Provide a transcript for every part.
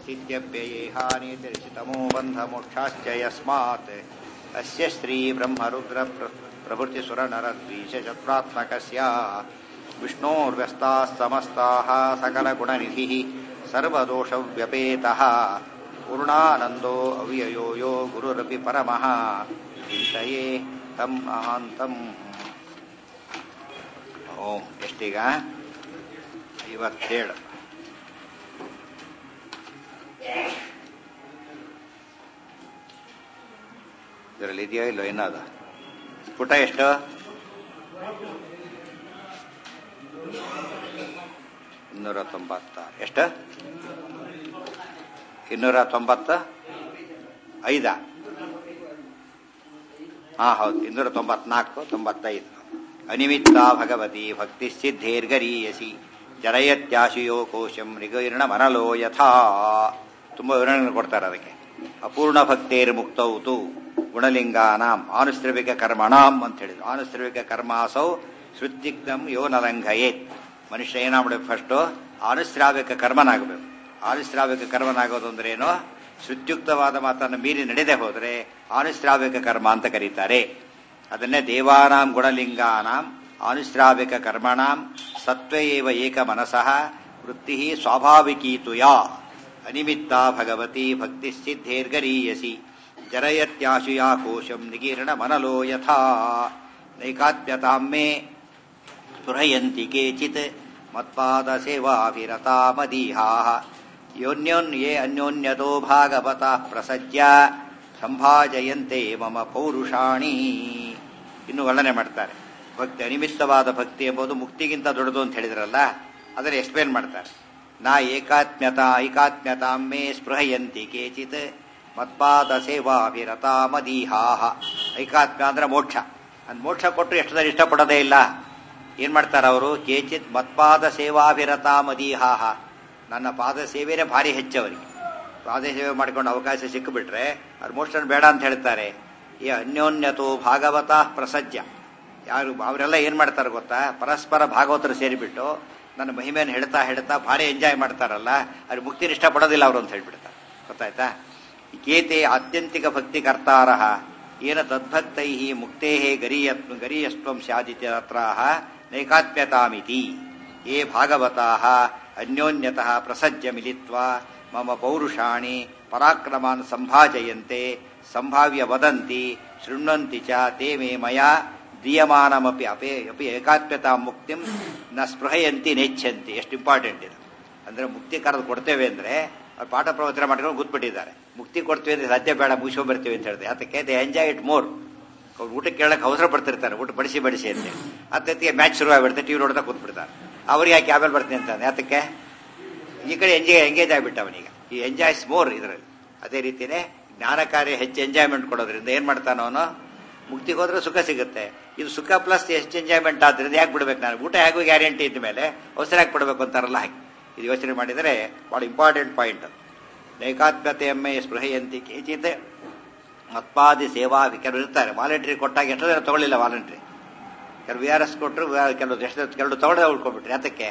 सिद्ध्यप्ययेहानितिरिचितमो बन्धमोक्षाश्च यस्मात् अस्य श्रीब्रह्मरुद्र प्रभृतिसुरनरद्वीशचत्रात्मकस्य विष्णोर्व्यस्ताः समस्ताः सकलगुणनिधिः सर्वदोषव्यपेतः पूर्णानन्दो अव्ययो यो गुरुरपि परमः ಚಿಂತೆಯೇ ತಂ ಮಹಾಂತಂ ಓಂ ಎಷ್ಟೀಗ ಐವತ್ತೇಳು ಇದರಲ್ಲಿ ಇದೆಯೋ ಇಲ್ಲೋ ಏನದ ಪುಟ ಎಷ್ಟು ಇನ್ನೂರ ತೊಂಬತ್ತ ಎಷ್ಟು ಇನ್ನೂರ ತೊಂಬತ್ತ ಐದ ಹಾ ಹೌದು ಇನ್ನೂರ ತೊಂಬತ್ನಾಲ್ಕು ತೊಂಬತ್ತೈದು ಅನಿಮಿತ್ತ ಭಗವತಿ ಭಕ್ತಿ ಸಿದ್ಧೇರ್ಗರೀಯಸಿ ಜರಯತ್ಯಾಶಿಯೋ ಕೋಶಂ ಮೃಗೀರ್ಣ ಮನಲೋ ಯಥಾ ತುಂಬಾ ವಿವರಣೆ ಕೊಡ್ತಾರೆ ಅದಕ್ಕೆ ಅಪೂರ್ಣ ಭಕ್ತೇರ್ ಮುಕ್ತೌತು ಗುಣಲಿಂಗಾನಾಂ ಆನುಸ್ರವಿಕ ಕರ್ಮಣಾಂ ಅಂತ ಹೇಳಿದ್ರು ಆನುಸ್ರವಿಕ ಕರ್ಮಾಸೌ ಶ್ರುತಿಗ್ಧಂ ಯೋ ನಲಂಘಯೇತ್ ಮನುಷ್ಯ ಏನಾಗ್ಬೇಕು ಫಸ್ಟು ಆನುಶ್ರಾವಿಕ ಕರ್ಮನಾಗಬೇಕು ಆನುಶ್ರಾವಿಕ ಕರ್ಮನಾಗೋದು ಅಂದ್ರೆ ಏನು ಶ್ರುತ್ಯುಕ್ತವಾದ ಮಾತನ್ನು ಮೀರಿ ನಡೆದೇ ಹೋದರೆ ಆನುಶ್ರಾವಿಕ ಕರ್ಮ ಅಂತ ಕರೀತಾರೆ ಅದನ್ನೇ ದೇವಾನಾಂ ಗುಣಲಿಂಗಾನಾಂ ಆನುಶ್ರಾವಿಕ ಕರ್ಮಣಾಂ ಸತ್ವೇವ ಏಕ ಮನಸಃ ವೃತ್ತಿ ಸ್ವಾಭಾವಿಕೀತುಯಾ ಅನಿಮಿತ್ತ ಭಗವತಿ ಭಕ್ತಿ ಸಿದ್ಧೇರ್ಗರೀಯಸಿ ಜರಯತ್ಯಾಶುಯಾ ಕೋಶಂ ನಿಗೀರ್ಣ ಮನಲೋ ಯಥಾ ನೈಕಾತ್ಮ್ಯತಾಂ ಸ್ಪೃಹಯಂತಿ ಕೇಚಿತ್ ಮತ್ಪಾದ ಸೇವಾಭಿರತಾ ಮದೀಹಾ ಯೋನ್ಯೋನ್ಯೇ ಅನ್ಯೋನ್ಯತೋ ಭಾಗವತ ಪ್ರಸಜ್ಯ ಸಂಭಾಜಯಂತೆ ಮಮ ಪೌರುಷಾಣಿ ಇನ್ನು ವರ್ಣನೆ ಮಾಡ್ತಾರೆ ಭಕ್ತಿ ಅನಿಮಿತ್ತವಾದ ಭಕ್ತಿ ಎಂಬುದು ಮುಕ್ತಿಗಿಂತ ದೊಡ್ಡದು ಅಂತ ಹೇಳಿದ್ರಲ್ಲ ಅದನ್ನು ಎಕ್ಸ್ಪ್ಲೇನ್ ಮಾಡ್ತಾರೆ ನಾ ಏಕಾತ್ಮ್ಯತಾ ಐಕಾತ್ಮ್ಯತಾಮೇ ಸ್ಪೃಹಯಂತಿ ಕೇಚಿತ್ ಮತ್ಪಾದ ಸೇವಾಭಿರತಾ ಮದೀಹಾಹ ಐಕಾತ್ಮ್ಯ ಅಂದ್ರೆ ಮೋಕ್ಷ ಅದು ಮೋಕ್ಷ ಕೊಟ್ಟರು ಎಷ್ಟು ಜನ ಇಷ್ಟಪಡೋದೇ ಇಲ್ಲ ಏನ್ ಮಾಡ್ತಾರೆ ಅವರು ಕೇಚಿತ್ ಮತ್ಪಾದ ಸೇವಾಭಿರತಾ ಮದೀಹಾಹ ನನ್ನ ಪಾದ ಸೇವೆನೇ ಭಾರಿ ಹೆಚ್ಚವರಿಗೆ ಪಾದ ಸೇವೆ ಮಾಡಿಕೊಂಡು ಅವಕಾಶ ಸಿಕ್ಕಿಬಿಟ್ರೆ ಅವ್ರು ಮೋಕ್ಷನ್ ಬೇಡ ಅಂತ ಹೇಳ್ತಾರೆ ಈ ಅನ್ಯೋನ್ಯತೋ ಭಾಗವತ ಪ್ರಸಜ್ಯ ಯಾರು ಅವರೆಲ್ಲ ಏನ್ ಮಾಡ್ತಾರೆ ಗೊತ್ತಾ ಪರಸ್ಪರ ಭಾಗವತರು ಸೇರಿಬಿಟ್ಟು ನನ್ನ ಮಹಿಮೆಯನ್ನು ಹೇಳ್ತಾ ಹೇಳ್ತಾ ಭಾರಿ ಎಂಜಾಯ್ ಮಾಡ್ತಾರಲ್ಲ ಅವ್ರು ಮುಕ್ತಿನ ಇಷ್ಟಪಡೋದಿಲ್ಲ ಅವರು ಅಂತ ಹೇಳ್ಬಿಡ್ತಾರೆ ಗೊತ್ತಾಯ್ತಾ ಕೇತೆ ಆತ್ಯಂತಿಕ ಭಕ್ತಿ ಕರ್ತಾರ ಏನ ತದ್ಭಕ್ತೈ ಮುಕ್ತೇ ಗರೀಯತ್ ಗರೀಯಸ್ತ್ವಂ ಸ್ಯಾದಿತ್ಯತ್ರಾಹ ನೈಕಾತ್ಮ್ಯತಾಮಿತಿ ಯೇ ಭಾಗವತಾ ಅನ್ಯೋನ್ಯತಃ ಪ್ರಸಜ್ಯ ಮಿಲಿತ್ವಾ ಮಮ ಪೌರುಷಾಣಿ ಪರಾಕ್ರಮಾನ್ ಸಂಭಾಜಯಂತೆ ಸಂಭಾವ್ಯ ವದಂತಿ ಶೃಣ್ವಂತಿ ಚ ತೇ ಮೇ ಮಯಾ ದೀಯಮಾನಮಪಿ ಅಪೇ ಅಪಿ ಏಕಾತ್ಮ್ಯತಾ ಮುಕ್ತಿಂ ನ ಸ್ಪೃಹಯಂತಿ ನೆಚ್ಚಂತಿ ಎಷ್ಟು ಇಂಪಾರ್ಟೆಂಟ್ ಇದು ಅಂದ್ರೆ ಮುಕ್ತಿ ಕರೆದು ಕೊಡ್ತೇವೆ ಅಂದ್ರೆ ಅವ್ರು ಪಾಠ ಪ್ರವಚನ ಮಾಡ್ಕೊಂಡು ಕೂತ್ಬಿಟ್ಟಿದ್ದಾರೆ ಮುಕ್ತಿ ಕೊಡ್ತೀವಿ ಅಂದ್ರೆ ಸದ್ಯ ಬೇಡ ಮುಗಿಸ್ಕೊಂಡ್ ಬರ್ತೀವಿ ಅಂತ ಹೇಳಿದೆ ಅದಕ್ಕೆ ದೇ ಎಂಜಾಯ್ ಇಟ್ ಮೋರ್ ಅವ್ರು ಊಟ ಕೇಳಕ್ಕೆ ಅವಸರ ಪಡ್ತಿರ್ತಾರೆ ಊಟ ಬಡಿಸಿ ಬಡಿಸಿ ಅಂತ ಅತ್ತಿಗೆ ಮ್ಯಾಚ್ ಶುರು ಆಗ್ಬಿಡುತ್ತೆ ಟಿವಿ ನೋಡ್ತಾ ಕೂತ್ಬಿಡ್ತಾರೆ ಅವ್ರಿಗೆ ಯಾಕೆ ಆಮೇಲೆ ಬರ್ತೀನಿ ಅಂತಾನೆ ಅದಕ್ಕೆ ಈ ಕಡೆ ಎಂಜಾಯ್ ಎಂಗೇಜ್ ಆಗ್ಬಿಟ್ಟ ಅವನೀಗ ಈ ಎಂಜಾಯ್ಸ್ ಮೋರ್ ಇದರಲ್ಲಿ ಅದೇ ರೀತಿನೇ ಜ್ಞಾನ ಕಾರ್ಯ ಹೆಚ್ಚು ಎಂಜಾಯ್ಮೆಂಟ್ ಕೊಡೋದ್ರಿಂದ ಏನ್ ಮಾಡ್ತಾನ ಅವನು ಮುಕ್ತಿಗೆ ಹೋದ್ರೆ ಸುಖ ಸಿಗುತ್ತೆ ಇದು ಸುಖ ಪ್ಲಸ್ ಎಷ್ಟು ಎಂಜಾಯ್ಮೆಂಟ್ ಆದ್ರಿಂದ ಯಾಕೆ ಬಿಡ್ಬೇಕು ನಾನು ಊಟ ಹೇಗೂ ಗ್ಯಾರಂಟಿ ಇದ್ದ ಮೇಲೆ ಅವಸರ ಯಾಕೆ ಕೊಡಬೇಕು ಅಂತಾರಲ್ಲ ಹಾಗೆ ಇದು ಯೋಚನೆ ಮಾಡಿದರೆ ಬಹಳ ಇಂಪಾರ್ಟೆಂಟ್ ಪಾಯಿಂಟ್ ನೈಕಾತ್ಮ್ಯತೆಯಮ್ಮೆ ಸ್ಪೃಹಯಂತಿ ಕೇಚಿತ್ ಮತ್ಪಾದಿ ಸೇವಾ ಕೆಲವರು ಇರ್ತಾರೆ ವಾಲಂಟ್ರಿ ಕೊಟ್ಟಾಗ ಎಷ್ಟೋ ಜನ ತಗೊಳ್ಳಿಲ್ಲ ವಾಲಂಟ್ರಿ ಕೆಲವು ವಿ ಆರ್ ಎಸ್ ಕೊಟ್ಟರು ಕೆಲವು ಎಷ್ಟು ಕೆಲವು ತಗೊಳ್ಳದೆ ಉಳ್ಕೊಂಡ್ಬಿಟ್ರಿ ಅದಕ್ಕೆ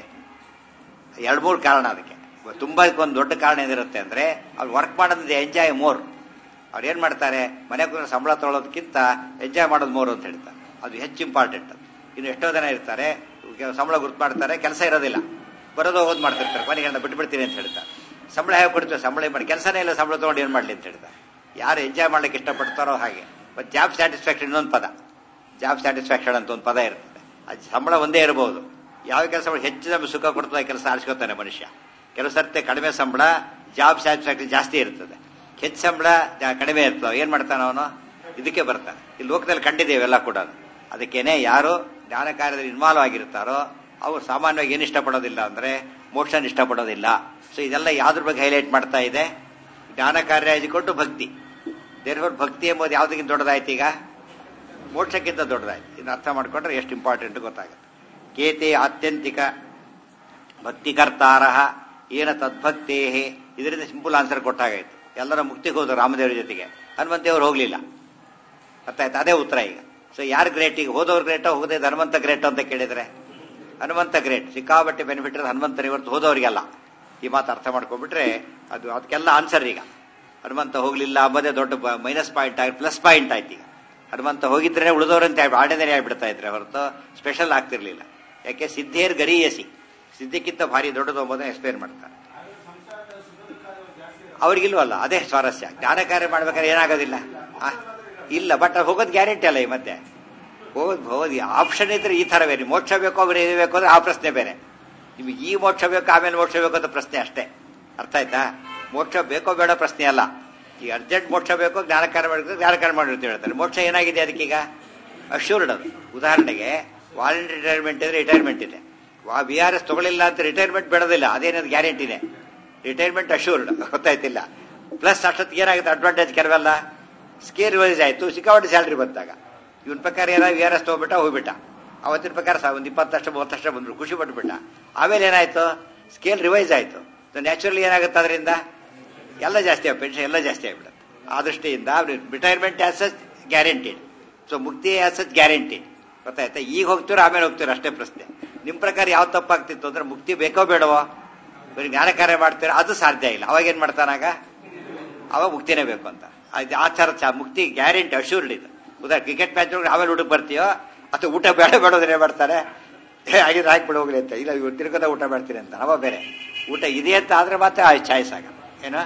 ಎರಡು ಮೂರು ಕಾರಣ ಅದಕ್ಕೆ ತುಂಬಾ ಒಂದು ದೊಡ್ಡ ಕಾರಣ ಏನಿರುತ್ತೆ ಅಂದ್ರೆ ಅವ್ರು ವರ್ಕ್ ಮಾಡೋದು ಎಂಜಾಯ್ ಮೋರ್ ಅವ್ರು ಏನ್ ಮಾಡ್ತಾರೆ ಮನೆ ಕೂಡ ಸಂಬಳ ತಗೊಳ್ಳೋದಕ್ಕಿಂತ ಎಂಜಾಯ್ ಮಾಡೋದು ಮೋರ್ ಅಂತ ಹೇಳ್ತಾರೆ ಅದು ಹೆಚ್ಚು ಇಂಪಾರ್ಟೆಂಟ್ ಇನ್ನು ಎಷ್ಟೋ ಜನ ಇರ್ತಾರೆ ಸಂಬಳ ಗುರ್ತು ಮಾಡ್ತಾರೆ ಕೆಲಸ ಇರೋದಿಲ್ಲ ಬರೋದು ಹೋದ್ ಮಾಡ್ತಿರ್ತಾರೆ ಕೊನೆಗೆ ಬಿಟ್ಟು ಬಿಡ್ತೀನಿ ಅಂತ ಹೇಳ್ತಾರೆ ಸಂಬಳ ಹೇಗೆ ಕೊಡ್ತೀವಿ ಸಂಬಳ ಮಾಡಿ ಕೆಲಸನೇ ಇಲ್ಲ ಸಂಬಳ ತಗೊಂಡು ಏನ್ ಮಾಡ್ಲಿ ಅಂತ ಹೇಳ್ತಾರೆ ಯಾರು ಎಂಜಾಯ್ ಮಾಡ್ಲಿಕ್ಕೆ ಇಷ್ಟಪಡ್ತಾರೋ ಹಾಗೆ ಬಟ್ ಜಾಬ್ ಸ್ಯಾಟಿಸ್ಫ್ಯಾಕ್ಷನ್ ಇನ್ನೊಂದು ಪದ ಜಾಬ್ ಸ್ಯಾಟಿಸ್ಫ್ಯಾಕ್ಷನ್ ಅಂತ ಒಂದು ಪದ ಇರ್ತದೆ ಅದು ಸಂಬಳ ಒಂದೇ ಇರಬಹುದು ಯಾವ ಕೆಲಸ ಹೆಚ್ಚು ನಮಗೆ ಸುಖ ಕೊಡ್ತದೆ ಕೆಲಸ ಆರಿಸ್ಕೊತಾನೆ ಮನುಷ್ಯ ಕೆಲವು ಸರ್ತೆ ಕಡಿಮೆ ಸಂಬಳ ಜಾಬ್ ಸ್ಯಾಟಿಸ್ಫ್ಯಾಕ್ಷನ್ ಜಾಸ್ತಿ ಇರ್ತದೆ ಹೆಚ್ಚು ಸಂಬಳ ಕಡಿಮೆ ಇರ್ತದೆ ಏನ್ ಮಾಡ್ತಾನೆ ಅವನು ಇದಕ್ಕೆ ಬರ್ತಾನೆ ಈ ಲೋಕದಲ್ಲಿ ಕಂಡಿದ್ದೇವೆ ಎಲ್ಲ ಕೂಡ ಅದಕ್ಕೇನೆ ಯಾರು ಜ್ಞಾನ ಕಾರ್ಯದಲ್ಲಿ ಇನ್ವಾಲ್ವ್ ಆಗಿರ್ತಾರೋ ಅವ್ರು ಸಾಮಾನ್ಯವಾಗಿ ಏನು ಇಷ್ಟಪಡೋದಿಲ್ಲ ಅಂದ್ರೆ ಮೋಕ್ಷನ್ ಇಷ್ಟಪಡೋದಿಲ್ಲ ಸೊ ಇದೆಲ್ಲ ಯಾವ್ದ್ರ ಬಗ್ಗೆ ಹೈಲೈಟ್ ಮಾಡ್ತಾ ಇದೆ ಜ್ಞಾನ ಕಾರ್ಯ ಕೊಟ್ಟು ಭಕ್ತಿ ದೇರ್ಫೋರ್ ಭಕ್ತಿ ಎಂಬುದು ಯಾವ್ದಕ್ಕಿಂತ ದೊಡ್ಡದಾಯ್ತು ಈಗ ಮೋಕ್ಷಕ್ಕಿಂತ ದೊಡ್ಡದಾಯ್ತು ಇದನ್ನ ಅರ್ಥ ಮಾಡ್ಕೊಂಡ್ರೆ ಎಷ್ಟು ಇಂಪಾರ್ಟೆಂಟ್ ಗೊತ್ತಾಗುತ್ತೆ ಕೇತೆ ಆತ್ಯಂತಿಕ ಭಕ್ತಿಕರ್ತಾರ ಏನ ತದ್ಭಕ್ತೇ ಇದರಿಂದ ಸಿಂಪಲ್ ಆನ್ಸರ್ ಕೊಟ್ಟಾಗಾಯ್ತು ಎಲ್ಲರ ಮುಕ್ತಿಗೆ ಹೋದ್ರು ರಾಮದೇವ್ರ ಜೊತೆಗೆ ಹನುಮಂತೇವ್ರು ಹೋಗ್ಲಿಲ್ಲ ಅರ್ಥಾಯ್ತು ಅದೇ ಉತ್ತರ ಈಗ ಸೊ ಯಾರು ಗ್ರೇಟ್ ಈಗ ಹೋದವ್ರು ಗ್ರೇಟೋ ಹೋಗದೆ ಹನುಮಂತ ಗ್ರೇಟ್ ಅಂತ ಕೇಳಿದ್ರೆ ಹನುಮಂತ ಗ್ರೇಟ್ ಸಿಕ್ಕಾಬಟ್ಟೆ ಬೆನಿಫಿಟ್ ಇರೋದು ಹನುಮಂತನ ಇವತ್ತು ಹೋದವರಿಗೆಲ್ಲ ಈ ಮಾತು ಅರ್ಥ ಮಾಡ್ಕೊಂಡ್ಬಿಟ್ರೆ ಅದು ಅದಕ್ಕೆಲ್ಲ ಆನ್ಸರ್ ಈಗ ಹನುಮಂತ ಹೋಗ್ಲಿಲ್ಲ ಅಂಬೋದೇ ದೊಡ್ಡ ಮೈನಸ್ ಪಾಯಿಂಟ್ ಆಗಿ ಪ್ಲಸ್ ಪಾಯಿಂಟ್ ಆಯ್ತು ಈಗ ಹನುಮಂತ ಹೋಗಿದ್ರೆ ಉಳಿದವರಂತೆ ಆರ್ಡಿನರಿ ಆಗಿಬಿಡ್ತಾ ಇದ್ರೆ ಹೊರತು ಸ್ಪೆಷಲ್ ಆಗ್ತಿರ್ಲಿಲ್ಲ ಯಾಕೆ ಸಿದ್ಧೇರ್ ಗರೀಯಸಿ ಸಿದ್ಧಕ್ಕಿಂತ ಭಾರಿ ದೊಡ್ಡದು ಎಂಬುದನ್ನು ಎಕ್ಸ್ಪ್ಲೇನ್ ಮಾಡ್ತಾರೆ ಅವ್ರಿಗಿಲ್ವಲ್ಲ ಅದೇ ಸ್ವಾರಸ್ಯ ಜ್ಞಾನ ಕಾರ್ಯ ಮಾಡ್ಬೇಕಾದ್ರೆ ಏನಾಗೋದಿಲ್ಲ ಆ, ಇಲ್ಲ ಬಟ್ ಹೋಗೋದು ಗ್ಯಾರಂಟಿ ಅಲ್ಲ ಈ ಮಧ್ಯೆ ಹೋಗೋದು ಹೋಗೋದು ಆಪ್ಷನ್ ಇದ್ರೆ ಈ ತರ ಬೇರೆ ಮೋಕ್ಷ ಬೇಕೋ ಬೇರೆ ಇದು ಬೇಕು ಅಂದ್ರೆ ಆ ಪ್ರಶ್ನೆ ಬೇರೆ ನಿಮಗೆ ಈ ಮೋಕ್ಷ ಬೇಕು ಆಮೇಲೆ ಮೋಕ್ಷ ಬೇಕು ಅಂತ ಪ್ರಶ್ನೆ ಅಷ್ಟೇ ಅರ್ಥ ಆಯ್ತಾ ಮೋಕ್ಷ ಬೇಕೋ ಬೇಡ ಪ್ರಶ್ನೆ ಅಲ್ಲ ಈ ಅರ್ಜೆಂಟ್ ಮೋಕ್ಷ ಬೇಕೋ ಜ್ಞಾನ ಕಾರ್ಯ ಮಾಡಬೇಕು ಜ್ಞಾನ ಕಾರ್ಯ ಮಾಡಿರ್ತೀವಿ ಹೇಳ್ತಾರೆ ಮೋಕ್ಷ ಏನಾಗಿದೆ ಅದಕ್ಕೀಗ ಅಶ್ಯೂರ್ಡ್ ಅದು ಉದಾಹರಣೆಗೆ ವಾಲಂಟಿ ರಿಟೈರ್ಮೆಂಟ್ ಇದ್ರೆ ರಿಟೈರ್ಮೆಂಟ್ ಇದೆ ಬಿ ಆರ್ ಎಸ್ ತಗೊಳ್ಳಿಲ್ಲ ಅಂತ ರಿಟೈರ್ಮೆಂಟ್ ಬೇಡೋದಿಲ್ಲ ಅದೇನದು ಗ್ಯಾರಂಟಿನೇ ರಿಟೈರ್ಮೆಂಟ್ ಅಶ್ಯೂರ್ಡ್ ಗೊತ್ತಾಯ್ತಿಲ್ಲ ಪ್ಲಸ್ ಅಷ್ಟೊತ್ತಿಗೆ ಏನಾಗುತ್ತೆ ಅಡ್ವಾಂಟೇಜ್ ಕೆಲವೆಲ್ಲ ಸ್ಕೇರ್ ರಿವೈಸ್ ಆಯ್ತು ಸಿಕ್ಕಾಪಟ್ಟೆ ಸ್ಯಾಲ್ರಿ ಬಂದಾಗ ಇವನ್ ಪ್ರಕಾರ ಏನಾದ್ರು ವಿ ಆರ್ ಎಸ್ ತಗೋಬಿಟ್ಟ ಹೋಗ್ಬಿಟ್ಟ ಅವತ್ತಿನ ಪ್ರಕಾರ ಸಹ ಒಂದು ಇಪ್ಪತ್ತಷ್ಟು ಮೂವತ್ತಷ್ಟು ಬಂದ್ರು ಖುಷಿ ಪಟ್ಬಿಟ್ಟ ಆಮೇಲೆ ಏನಾಯ್ತು ಸ್ಕೇಲ್ ರಿವೈಸ್ ಆಯ್ತು ನ್ಯಾಚುರಲಿ ಏನಾಗುತ್ತೆ ಅದರಿಂದ ಎಲ್ಲ ಜಾಸ್ತಿ ಆಗ ಪೆನ್ಷನ್ ಎಲ್ಲ ಜಾಸ್ತಿ ಆಗ್ಬಿಡುತ್ತೆ ಆ ದೃಷ್ಟಿಯಿಂದ retirement as such guaranteed so ಮುಕ್ತಿ ಆಸ್ ಸಚ್ ಗ್ಯಾರಂಟಿಡ್ ಗೊತ್ತಾಯ್ತಾ ಈಗ ಹೋಗ್ತೀರೋ ಆಮೇಲೆ ಹೋಗ್ತೀರೋ ಅಷ್ಟೇ ಪ್ರಶ್ನೆ ನಿಮ್ ಪ್ರಕಾರ ಯಾವ ತಪ್ಪಾಗ್ತಿತ್ತು ಅಂದ್ರೆ ಮುಕ್ತಿ ಬೇಕೋ ಬೇಡವೋ ಬರೀ ಜ್ಞಾನ ಕಾರ್ಯ ಮಾಡ್ತೀರಾ ಅದು ಸಾಧ್ಯ ಇಲ್ಲ ಅವಾಗ ಏನ್ ಮಾಡ್ತಾನಾಗ ಅವಾಗ ಮುಕ್ತಿನೇ ಬೇಕು ಅಂತ ಅದು ಆಚಾರ ಚ- ಮುಕ್ತಿ ಗ್ಯಾರಂಟಿ ಅಶ್ಯೂರ್ಡ್ ಇದು ಉದಾಹರಣೆ ಕ್ರಿಕೆಟ್ ಮ್ಯಾಚ್ ಆಮೇಲೆ ಊಟಕ್ಕೆ ಬರ್ತೀಯೋ ಅಥವಾ ಊಟ ಬೇಡ ಬೇಡೋದ್ರೆ ಮಾಡ್ತಾರೆ ಏ ಆಗಿದ್ರೆ ಹಾಕ್ಬಿಡು ಹೋಗ್ಲಿ ಅಂತ ಇಲ್ಲ ಇವ್ರು ತಿರ್ಗದ ಊಟ ಮಾಡ್ತೀನಿ ಅಂತ ಅವ ಬೇರೆ ಊಟ ಇದೆ ಅಂತ ಆದ್ರೆ ಮಾತ್ರ ಚಾಯ್ಸ್ ಆಗ ಏನೋ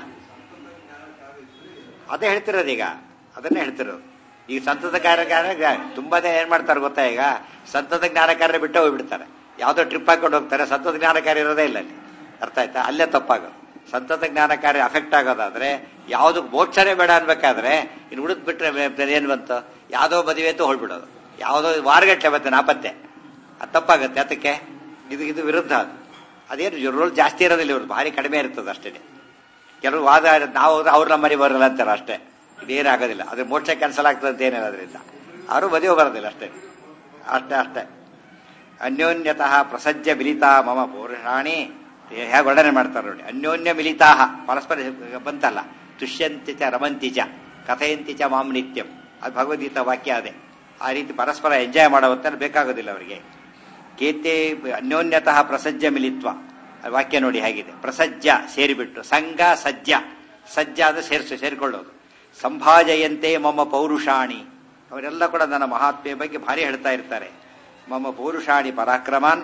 ಅದೇ ಹೇಳ್ತಿರೋದು ಈಗ ಅದನ್ನೇ ಹೇಳ್ತಿರೋದು ಈಗ ಸಂತತ ಕಾರ್ಯ ತುಂಬಾ ಜನ ಏನ್ ಮಾಡ್ತಾರೆ ಗೊತ್ತಾ ಈಗ ಸಂತತ ಜ್ಞಾನ ಕಾರ್ಯ ಬಿಟ್ಟು ಹೋಗ್ಬಿಡ್ತಾರೆ ಯಾವ್ದೋ ಟ್ರಿಪ್ ಹಾಕೊಂಡು ಹೋಗ್ತಾರೆ ಸಂತತ ಜ್ಞಾನ ಕಾರ್ಯ ಇರೋದೇ ಇಲ್ಲ ಅಲ್ಲಿ ಅರ್ಥ ಆಯ್ತಾ ಅಲ್ಲೇ ತಪ್ಪಾಗೋದು ಸಂತತ ಜ್ಞಾನ ಕಾರ್ಯ ಅಫೆಕ್ಟ್ ಆಗೋದಾದ್ರೆ ಯಾವ್ದು ಮೋಕ್ಷನೇ ಬೇಡ ಅನ್ಬೇಕಾದ್ರೆ ಇನ್ನು ಉಳಿದ್ ಬಿಟ್ರೆ ಬೇ- ಏನ್ ಬಂತು ಯಾವ್ದೋ ಮದುವೆ ಅಂತ ಹೊಳ್ಬಿಡೋದು ಯಾವ್ದೋ ವಾರಗಟ್ಟಲೆ ಮತ್ತೆ ನಾಪತ್ತೆ ಅದು ತಪ್ಪಾಗುತ್ತೆ ಅದಕ್ಕೆ ಇದು ಇದು ವಿರುದ್ಧ ಅದು ಅದೇನು ರೋಲ್ ಜಾಸ್ತಿ ಇರೋದಿಲ್ಲ ಇವ್ರು ಭಾರಿ ಕಡಿಮೆ ಇರ್ತದೆ ಅಷ್ಟೇ ಕೆಲವು ವಾದ ನಾವು ಹೋದ್ರೆ ಅವ್ರ ನಮ್ಮ ಮನೆ ಬರಲ್ಲ ಅಂತಾರೆ ಅಷ್ಟೇ ಇದೇನಾಗೋದಿಲ್ಲ ಅದ್ರ ಮೋಕ್ಷ ಕ್ಯಾನ್ಸಲ್ ಆಗ್ತದೆ ಅಂತ ಏನಿಲ್ಲ ಅದರಿಂದ ಅವರು ಮದುವೆ ಬರೋದಿಲ್ಲ ಅಷ್ಟೇ ಅಷ್ಟೇ ಅಷ್ಟೇ ಅನ್ಯೋನ್ಯತಃ ಪ್ರಸಜ್ಜ ಮಿಲಿತಾ ಮಮ ಪೌರುಷಾಣಿ ಹೇಗೆ ವರ್ಣನೆ ಮಾಡ್ತಾರೆ ನೋಡಿ ಅನ್ಯೋನ್ಯ ಮಿಲಿತಾ ಪರಸ್ಪರ ಬಂತಲ್ಲ ತುಷ್ಯಂತಿ ಚ ರಮಂತಿ ಚ ಕಥೆಯಂತಿ ಚ ಮಾಂ ನಿತ್ಯಂ ಅದು ಭಗವದ್ಗೀತಾ ವಾಕ್ಯ ಅದೇ ಆ ರೀತಿ ಪರಸ್ಪರ ಎಂಜಾಯ್ ಮಾಡುವಂತ ಬೇಕಾಗೋದಿಲ್ಲ ಅವರಿಗೆ ಕೇತೆ ಅನ್ಯೋನ್ಯತಃ ಪ್ರಸಜ್ಜ ಮಿಲಿತ್ವ ಆ ವಾಕ್ಯ ನೋಡಿ ಹೇಗಿದೆ ಪ್ರಸಜ್ಜ ಸೇರಿಬಿಟ್ಟು ಸಂಘ ಸಜ್ಜ ಸಜ್ಜ ಅಂದ್ರೆ ಸೇರಿಸು ಸೇರಿಕೊಳ್ಳೋದು ಸಂಭಾಜಯಂತೆ ಮಮ್ಮ ಪೌರುಷಾಣಿ ಅವರೆಲ್ಲ ಕೂಡ ನನ್ನ ಮಹಾತ್ಮೆಯ ಬಗ್ಗೆ ಭಾರಿ ಹೇಳ್ತಾ ಇರ್ತಾರೆ ಮಮ್ಮ ಪೌರುಷಾಣಿ ಪರಾಕ್ರಮಾನ್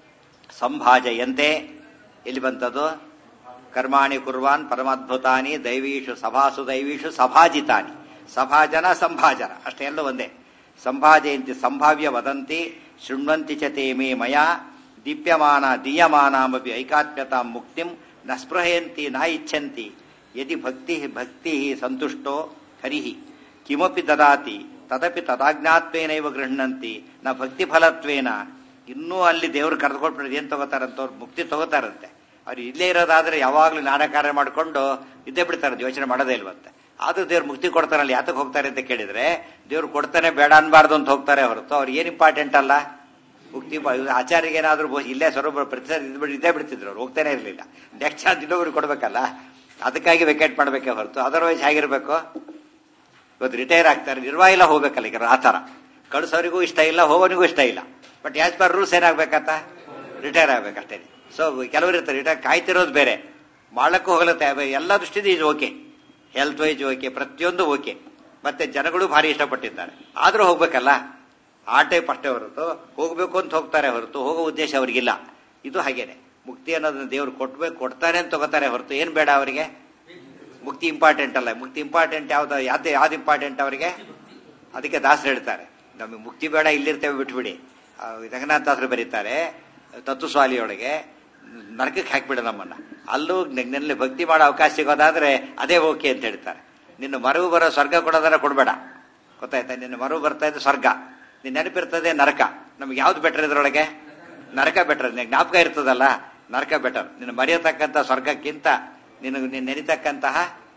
ಸಂಭಾಜಯಂತೆ ಎಲ್ಲಿ ಬಂತದು ಕರ್ಮಾಣಿ ಕುರ್ವಾನ್ ಪರಮಾದ್ಭುತಾನಿ ದೈವೀಷು ಸಭಾಸು ದೈವೀಷು ಸಭಾಜಿತಾನಿ ಸಭಾಜನ ಸಂಭಾಜನ ಅಷ್ಟೇ ಎಲ್ಲ ಒಂದೇ ಸಂಭಾಜಯಂತಿ ಸಂಭಾವ್ಯ ವದಂತಿ ಶೃಣ್ವಂತಿ ಚ ತೇ ಮೇ ಮಯ ದೀಪ್ಯಮಾನ ದೀಯಮಾನಾಮಪಿ ಐಕಾತ್ಮ್ಯತಾಂ ಮುಕ್ತಿಂ ನ ಸ್ಪೃಹಯಂತಿ ನ ಇಚ್ಛಂತಿ ಯದಿ ಭಕ್ತಿ ಭಕ್ತಿ ಸಂತುಷ್ಟೋ ಹರಿ ಕಿಮಪಿ ದದಾತಿ ತದಪಿ ತದಾಜ್ಞಾತ್ವೇನೈವ ಗೃಹಣಂತಿ ನ ಭಕ್ತಿ ಫಲತ್ವೇನ ಇನ್ನೂ ಅಲ್ಲಿ ದೇವರು ಕರೆದುಕೊಟ್ಬಿಟ್ಟು ಏನ್ ತಗೋತಾರಂತ ಅವ್ರು ಮುಕ್ತಿ ತಗೋತಾರಂತೆ ಅವ್ರು ಇಲ್ಲೇ ಇರೋದಾದ್ರೆ ಯಾವಾಗ್ಲೂ ನಾನ ಕಾರ್ಯ ಮಾಡ್ಕೊಂಡು ಇದ್ದೇ ಬಿಡ್ತಾರೆ ಯೋಚನೆ ಮಾಡೋದೇ ಇಲ್ವಂತೆ ಆದ್ರೂ ದೇವ್ರು ಮುಕ್ತಿ ಕೊಡ್ತಾರಲ್ಲ ಯಾತಕ್ಕೆ ಹೋಗ್ತಾರೆ ಅಂತ ಕೇಳಿದ್ರೆ ದೇವ್ರು ಕೊಡ್ತಾನೆ ಬೇಡ ಅನ್ಬಾರ್ದು ಅಂತ ಹೋಗ್ತಾರೆ ಹೊರತು ಅವ್ರು ಏನ್ ಇಂಪಾರ್ಟೆಂಟ್ ಅಲ್ಲ ಮುಕ್ತಿ ಆಚಾರ್ಯಗೆ ಏನಾದ್ರು ಇಲ್ಲೇ ಸ್ವರೂಪ ಪ್ರತಿ ಇದ್ಬಿಟ್ಟು ಇದ್ದೇ ಬಿಡ್ತಿದ್ರು ಅವ್ರು ಹೋಗ್ತಾನೆ ಇರಲಿಲ್ಲ ನೆಕ್ಸ್ಟ್ ಚಾನ್ಸ್ ಇನ್ನೊಬ್ರಿಗೆ ಕೊಡ್ಬೇಕಲ್ಲ ಅದಕ್ಕಾಗಿ ವೆಕೇಟ್ ಮಾಡ್ಬೇಕೆ ಹೊರತು ಅದರ್ವೈಸ್ ಹೇಗಿರ್ಬೇಕು ಇವತ್ತು ರಿಟೈರ್ ಆಗ್ತಾರೆ ನಿರ್ವಾಯಿಲ್ಲ ಹೋಗ್ಬೇಕಲ್ಲ ಈಗ ಆ ಥರ ಕಳಿಸೋರಿಗೂ ಇಷ್ಟ ಇಲ್ಲ ಹೋಗೋನಿಗೂ ಇಷ್ಟ ಇಲ್ಲ ಬಟ್ ಆಸ್ ಪರ್ ರೂಲ್ಸ್ ಏನಾಗ್ಬೇಕಂತ ರಿಟೈರ್ ಆಗ್ಬೇಕಷ್ಟೇ ಸೊ ಕೆಲವರು ಇರ್ತಾರೆ ರಿಟೈರ್ ಕಾಯ್ತಿರೋದು ಬೇರೆ ಮಾಡಕ್ಕೂ ಹೋಗಲತ್ತೆ ಎಲ್ಲ ದೃಷ್ಟಿಯಿಂದ ಇದು ಓಕೆ ಹೆಲ್ತ್ ವೈಸ್ ಓಕೆ ಪ್ರತಿಯೊಂದು ಓಕೆ ಮತ್ತೆ ಜನಗಳು ಭಾರಿ ಇಷ್ಟಪಟ್ಟಿದ್ದಾರೆ ಆದ್ರೂ ಹೋಗ್ಬೇಕಲ್ಲ ಆ ಟೈಪ್ ಅಷ್ಟೇ ಹೊರತು ಹೋಗ್ಬೇಕು ಅಂತ ಹೋಗ್ತಾರೆ ಹೊರತು ಹೋಗೋ ಉದ್ದೇಶ ಅವ್ರಿಗಿಲ್ಲ ಇದು ಹಾಗೇನೆ ಮುಕ್ತಿ ಅನ್ನೋದನ್ನ ದೇವ್ರು ಕೊಟ್ಬೇಕು ಕೊಡ್ತಾರೆ ಅಂತ ತಗೋತಾರೆ ಹೊರತು ಏನ್ ಬೇಡ ಅವರಿಗೆ ಮುಕ್ತಿ ಇಂಪಾರ್ಟೆಂಟ್ ಅಲ್ಲ ಮುಕ್ತಿ ಇಂಪಾರ್ಟೆಂಟ್ ಯಾವ್ದು ಯಾವ್ದು ಯಾವ್ದು ಇಂಪಾರ್ಟೆಂಟ್ ಅವರಿಗೆ ಅದಕ್ಕೆ ದಾಸರು ಹೇಳ್ತಾರೆ ನಮಗೆ ಮುಕ್ತಿ ಬೇಡ ಇಲ್ಲಿರ್ತೇವೆ ಬಿಟ್ಬಿಡಿ ಆ, ಜಗನ್ನಾಥಾಸರು ಬರೀತಾರೆ ತತ್ವಸ್ವಾಲಿಯೊಳಗೆ ನರಕಕ್ಕೆ ಹಾಕ್ಬಿಡ ನಮ್ಮನ್ನ ಅಲ್ಲೂ ನಿನ್ನಲ್ಲಿ ಭಕ್ತಿ ಮಾಡೋ ಅವಕಾಶ ಸಿಗೋದಾದ್ರೆ ಅದೇ ಓಕೆ ಅಂತ ಹೇಳ್ತಾರೆ ನಿನ್ನ ಮರವು ಬರೋ ಸ್ವರ್ಗ ಕೊಡೋದಾರ ಕೊಡಬೇಡ ಗೊತ್ತಾಯ್ತಾ ನಿನ್ನ ಮರವು ಬರ್ತಾ ಇದ್ದು ಸ್ವರ್ಗ ನಿನ್ನ ನೆನಪಿರ್ತದೆ ನರಕ ನಮ್ಗೆ ಯಾವ್ದು ಬೆಟರ್ ಇದ್ರೊಳಗೆ ನರಕ ಬೆಟರ್ ಜ್ಞಾಪಕ ಇರ್ತದಲ್ಲ ನರಕ ಬೆಟರ್ ನಿನ್ನ ಮರೆಯತಕ್ಕಂಥ ಸ್ವರ್ಗಕ್ಕಿಂತ ನಿನಗೆ ನೀನು ನೆನಿತಕ್ಕಂತಹ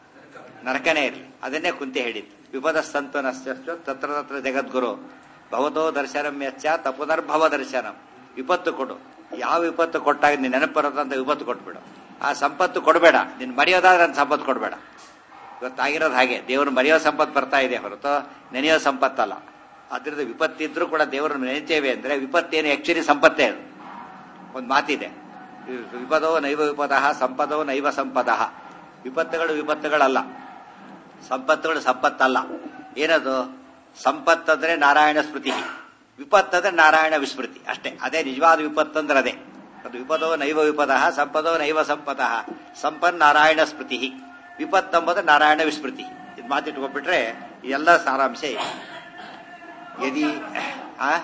ನರಕನೇ ಇರಲಿ ಅದನ್ನೇ ಕುಂತಿ ಹೇಳಿದ್ದು ವಿಪದ ಸಂತು ನಶ್ಚ ತತ್ರ ತತ್ರ ಜಗದ್ಗುರು ಭವತೋ ದರ್ಶನಂ ಯಚ್ಚ ತಪುನರ್ಭವ ದರ್ಶನಂ ವಿಪತ್ತು ಕೊಡು ಯಾವ ವಿಪತ್ತು ಕೊಟ್ಟಾಗ ನೀನು ನೆನಪು ಬರೋದಂತ ವಿಪತ್ತು ಕೊಟ್ಬಿಡು ಆ ಸಂಪತ್ತು ಕೊಡಬೇಡ ನೀನು ಮರೆಯೋದಾದ್ರೆ ನನ್ನ ಸಂಪತ್ತು ಕೊಡಬೇಡ ಇವತ್ತಾಗಿರೋದು ಹಾಗೆ ದೇವರು ಮರೆಯೋ ಸಂಪತ್ತು ಬರ್ತಾ ಇದೆ ಹೊರತು ನೆನೆಯೋ ಸಂಪತ್ತಲ್ಲ ಅದರಿಂದ ವಿಪತ್ತಿದ್ರೂ ಕೂಡ ದೇವರನ್ನು ನೆನೆತೇವೆ ಅಂದ್ರೆ ವಿಪತ್ತೇನು ಆಕ್ಚುಲಿ ಸಂಪತ್ತೇ ಅದು ಒಂದು ಮಾತಿದೆ ವಿಪದೋ ನೈವ ವಿಪದಃ ಸಂಪದೋ ನೈವ ಸಂಪದಃ ವಿಪತ್ತುಗಳು ವಿಪತ್ತುಗಳಲ್ಲ ಸಂಪತ್ತುಗಳು ಸಂಪತ್ತಲ್ಲ ಏನದು ಸಂಪತ್ತಂದ್ರೆ ನಾರಾಯಣ ಸ್ಮೃತಿ ವಿಪತ್ತಂದ್ರೆ ನಾರಾಯಣ ವಿಸ್ಮೃತಿ ಅಷ್ಟೇ ಅದೇ ನಿಜವಾದ ವಿಪತ್ತಂದ್ರೆ ಅದೇ ಅದು ವಿಪದೋ ನೈವ ವಿಪದಃ ಸಂಪದೋ ನೈವ ಸಂಪದಃ ಸಂಪನ್ ನಾರಾಯಣ ಸ್ಮೃತಿ ವಿಪತ್ತಂಬುದು ನಾರಾಯಣ ವಿಸ್ಮೃತಿ ಇದು ಮಾತಿಟ್ಕೊಂಡ್ಬಿಟ್ರೆ ಎಲ್ಲ ಸಾರಾಂಶ ಇದೆ ಯದಿ ಆ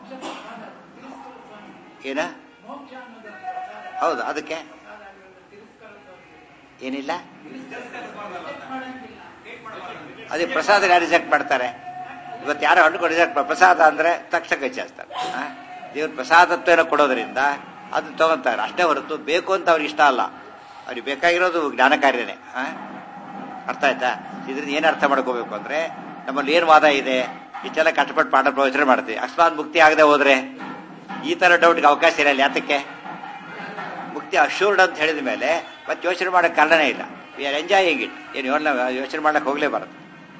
ಏನ ಹೌದು ಅದಕ್ಕೆ ಏನಿಲ್ಲ ಅದೇ ಪ್ರಸಾದ ಯಾರು ರಿಜೆಕ್ಟ್ ಮಾಡ್ತಾರೆ ಇವತ್ತು ಯಾರೋ ಹಣ್ಣು ರಿಜೆಕ್ಟ್ ಪ್ರಸಾದ ಅಂದ್ರೆ ತಕ್ಷಣ ಕಚ್ಚಾಸ್ತಾರೆ ದೇವ್ರ ಪ್ರಸಾದತ್ವೇನ ಕೊಡೋದ್ರಿಂದ ಅದನ್ನ ತಗೊಂತಾರೆ ಅಷ್ಟೇ ಹೊರತು ಬೇಕು ಅಂತ ಅವ್ರಿಗೆ ಇಷ್ಟ ಅಲ್ಲ ಅವ್ರಿಗೆ ಬೇಕಾಗಿರೋದು ಜ್ಞಾನ ಕಾರ್ಯನೇ ಆ? ಅರ್ಥ ಆಯ್ತಾ ಇದರಿಂದ ಏನ್ ಅರ್ಥ ಮಾಡ್ಕೋಬೇಕು ಅಂದ್ರೆ ನಮ್ಮಲ್ಲಿ ಏನ್ ವಾದ ಇದೆ ಇಷ್ಟೆಲ್ಲ ಕಷ್ಟಪಟ್ಟು ಪಾಠ ಪ್ರವಚನ ಮಾಡ್ತೀವಿ ಅಕಸ್ಮಾತ್ ಮುಕ್ತಿ ಆಗದೆ ಹೋದ್ರೆ ಈ ತರ ಡೌಟ್ಗೆ ಅವಕಾಶ ಇರಲ್ಲ ಯಾತಕ್ಕೆ ಮುಕ್ತಿ ಅಶೂರ್ಡ್ ಅಂತ ಹೇಳಿದ ಮೇಲೆ ಮತ್ತೆ ಯೋಚನೆ ಮಾಡಕ್ ಕಾರಣನೇ ಇಲ್ಲ ವಿ ಆರ್ ಎಂಜಾಯಿಂಗ್ ಇಟ್ ಏನು ಯೋಚನೆ ಯೋಚನೆ ಮಾಡಕ್ ಹೋಗ್ಲೇಬಾರದು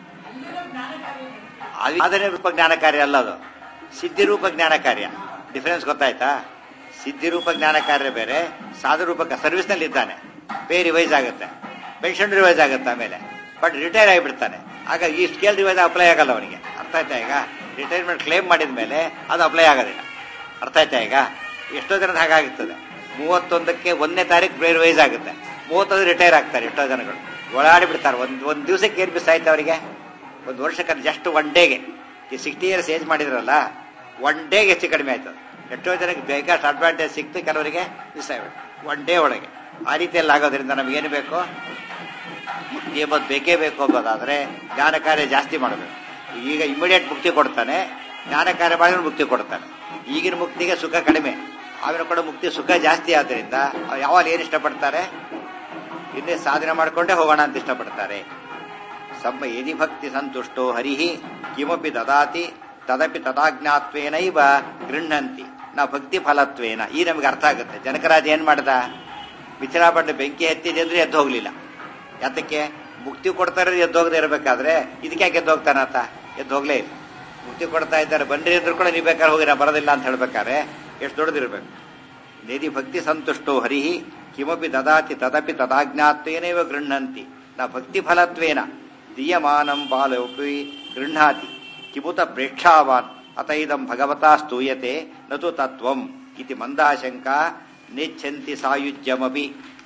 ಅದು ಸಾಧನೆ ರೂಪ ಜ್ಞಾನ ಕಾರ್ಯ ಅಲ್ಲ ಅದು ಸಿದ್ಧಿ ರೂಪ ಜ್ಞಾನ ಕಾರ್ಯ ಡಿಫರೆನ್ಸ್ ಗೊತ್ತಾಯ್ತಾ ಸಿದ್ಧಿ ರೂಪ ಜ್ಞಾನ ಕಾರ್ಯ ಬೇರೆ ಸಾಧು ರೂಪಕ ಸರ್ವಿಸ್ ನಲ್ಲಿ ಇದ್ದಾನೆ ಪೇ ರಿವೈಸ್ ಆಗುತ್ತೆ ಪೆನ್ಷನ್ ರಿವೈಸ್ ಆಗುತ್ತೆ ಆಮೇಲೆ ಬಟ್ ರಿಟೈರ್ ಆಗಿಬಿಡ್ತಾನೆ ಆಗ ಈ ಸ್ಕೇಲ್ ರಿವೈಸ್ ಅಪ್ಲೈ ಆಗಲ್ಲ ಅವನಿಗೆ ಅರ್ಥ ಆಯ್ತಾ ಈಗ ರಿಟೈರ್ಮೆಂಟ್ ಕ್ಲೇಮ್ ಮಾಡಿದ ಮೇಲೆ ಅದು ಅಪ್ಲೈ ಆಗೋದಿಲ್ಲ ಅರ್ಥ ಆಯ್ತಾ ಈಗ ಎಷ್ಟೋ ಜನದ ಹಾಗಾಗುತ್ತದೆ ಮೂವತ್ತೊಂದಕ್ಕೆ ಒಂದನೇ ತಾರೀಕು ಪೇ ರಿವೈಸ್ ಆಗುತ್ತೆ ಮೂವತ್ತೊಂದು ರಿಟೈರ್ ಆಗ್ತಾರೆ ಎಷ್ಟೋ ಜನಗಳು ಓಡಾಡಿ ಬಿಡ್ತಾರೆ ಒಂದು ಒಂದು ದಿವಸಕ್ಕೆ ಏನು ಮಿಸ್ ಆಯ್ತು ಅವರಿಗೆ ಒಂದು ವರ್ಷಕ್ಕೆ ಜಸ್ಟ್ ಒನ್ ಡೇಗೆ ಈ ಸಿಕ್ಸ್ಟಿ ಇಯರ್ಸ್ ಏಜ್ ಮಾಡಿದ್ರಲ್ಲ ಒನ್ ಡೇಗೆ ಹೆಚ್ಚು ಕಡಿಮೆ ಆಯ್ತು ಎಷ್ಟೋ ಜನಕ್ಕೆ ಬೇಕಾಷ್ಟು ಅಡ್ವಾಂಟೇಜ್ ಸಿಕ್ತು ಕೆಲವರಿಗೆ ಮಿಸ್ ಆಗ್ಬಿಟ್ಟು ಒನ್ ಡೇ ಒಳಗೆ ಆ ರೀತಿಯಲ್ಲಿ ಆಗೋದ್ರಿಂದ ನಮಗೇನು ಬೇಕು ಮುಕ್ತಿ ಎಂಬುದು ಬೇಕೇ ಬೇಕು ಅಂಬೋದಾದ್ರೆ ಜ್ಞಾನ ಕಾರ್ಯ ಜಾಸ್ತಿ ಮಾಡಬೇಕು ಈಗ ಇಮಿಡಿಯೇಟ್ ಮುಕ್ತಿ ಕೊಡ್ತಾನೆ ಜ್ಞಾನ ಕಾರ್ಯ ಮಾಡಿದ್ರೆ ಮುಕ್ತಿ ಕೊಡ್ತಾನೆ ಈಗಿನ ಮುಕ್ತಿಗೆ ಸುಖ ಕಡಿಮೆ ಆಮೇಲೆ ಕೂಡ ಮುಕ್ತಿ ಸುಖ ಜಾಸ್ತಿ ಆದ್ದರಿಂದ ಅವ್ರು ಯಾವಾಗ ಏನು ಇಷ್ಟಪಡ್ತಾರೆ ಇನ್ನೇ ಸಾಧನೆ ಮಾಡಿಕೊಂಡೇ ಹೋಗೋಣ ಅಂತ ಇಷ್ಟಪಡ್ತಾರೆ ಸಮ್ಮ ಯದಿ ಭಕ್ತಿ ಸಂತುಷ್ಟೋ ಹರಿಹಿ ಕಿಮಪಿ ದದಾತಿ ತದಪಿ ತದಾಜ್ಞಾತ್ವೇನೈವ ಗೃಹಂತಿ ನಾ ಭಕ್ತಿ ಫಲತ್ವೇನ ಈ ನಮಗೆ ಅರ್ಥ ಆಗುತ್ತೆ ಜನಕರಾಜ ಏನ್ ಮಾಡ್ದ ಬಿಚ್ಚಲಾಪಟ್ಟು ಬೆಂಕಿ ಹತ್ತಿದೆ ಅಂದ್ರೆ ಎದ್ದು ಹೋಗ್ಲಿಲ್ಲ ಯಾತಕ್ಕೆ ಮುಕ್ತಿ ಕೊಡ್ತಾರೆ ಎದ್ದು ಹೋಗದೆ ಇರಬೇಕಾದ್ರೆ ಇದಕ್ಕೆ ಯಾಕೆ ಎದ್ದು ಹೋಗ್ತಾನಂತ ಎದ್ದು ಹೋಗ್ಲೇ ಇಲ್ಲ ಮುಕ್ತಿ ಕೊಡ್ತಾ ಇದ್ದಾರೆ ಬನ್ರಿ ಅಂದ್ರೂ ಕೂಡ ನೀವು ಬೇಕಾದ್ರೆ ಹೋಗಿ ನಾ ಬರೋದಿಲ್ಲ ಅಂತ ಹೇಳ್ಬೇಕಾದ್ರೆ ಎಷ್ಟು ದೊಡ್ಡದಿರ್ಬೇಕು ನಿಧಿ ಭಕ್ತಿ ಸಂತುಷ್ಟೋ ಹರಿಹಿ ಕಿಮಪಿ ದದಾತಿ ತದಪಿ ತದಾಜ್ಞಾತ್ವೇನೈವ ಗೃಹಂತಿ ನ ಭಕ್ತಿ ಫಲತ್ವೇನ ದೀಯಮಾನಂ ಬಾಲೋಪಿ ಗೃಹಾತಿ ಕಿಮುತ ಪ್ರೇಕ್ಷಾವಾನ್ ಅತ ಇದಂ ಭಗವತಾ ಸ್ತೂಯತೆ ನತು ತತ್ವಂ ಇತಿ ಮಂದಾಶಂಕ ನೆಚ್ಛಂತಿ ಸಾಯುಜ್ಯಮಪಿ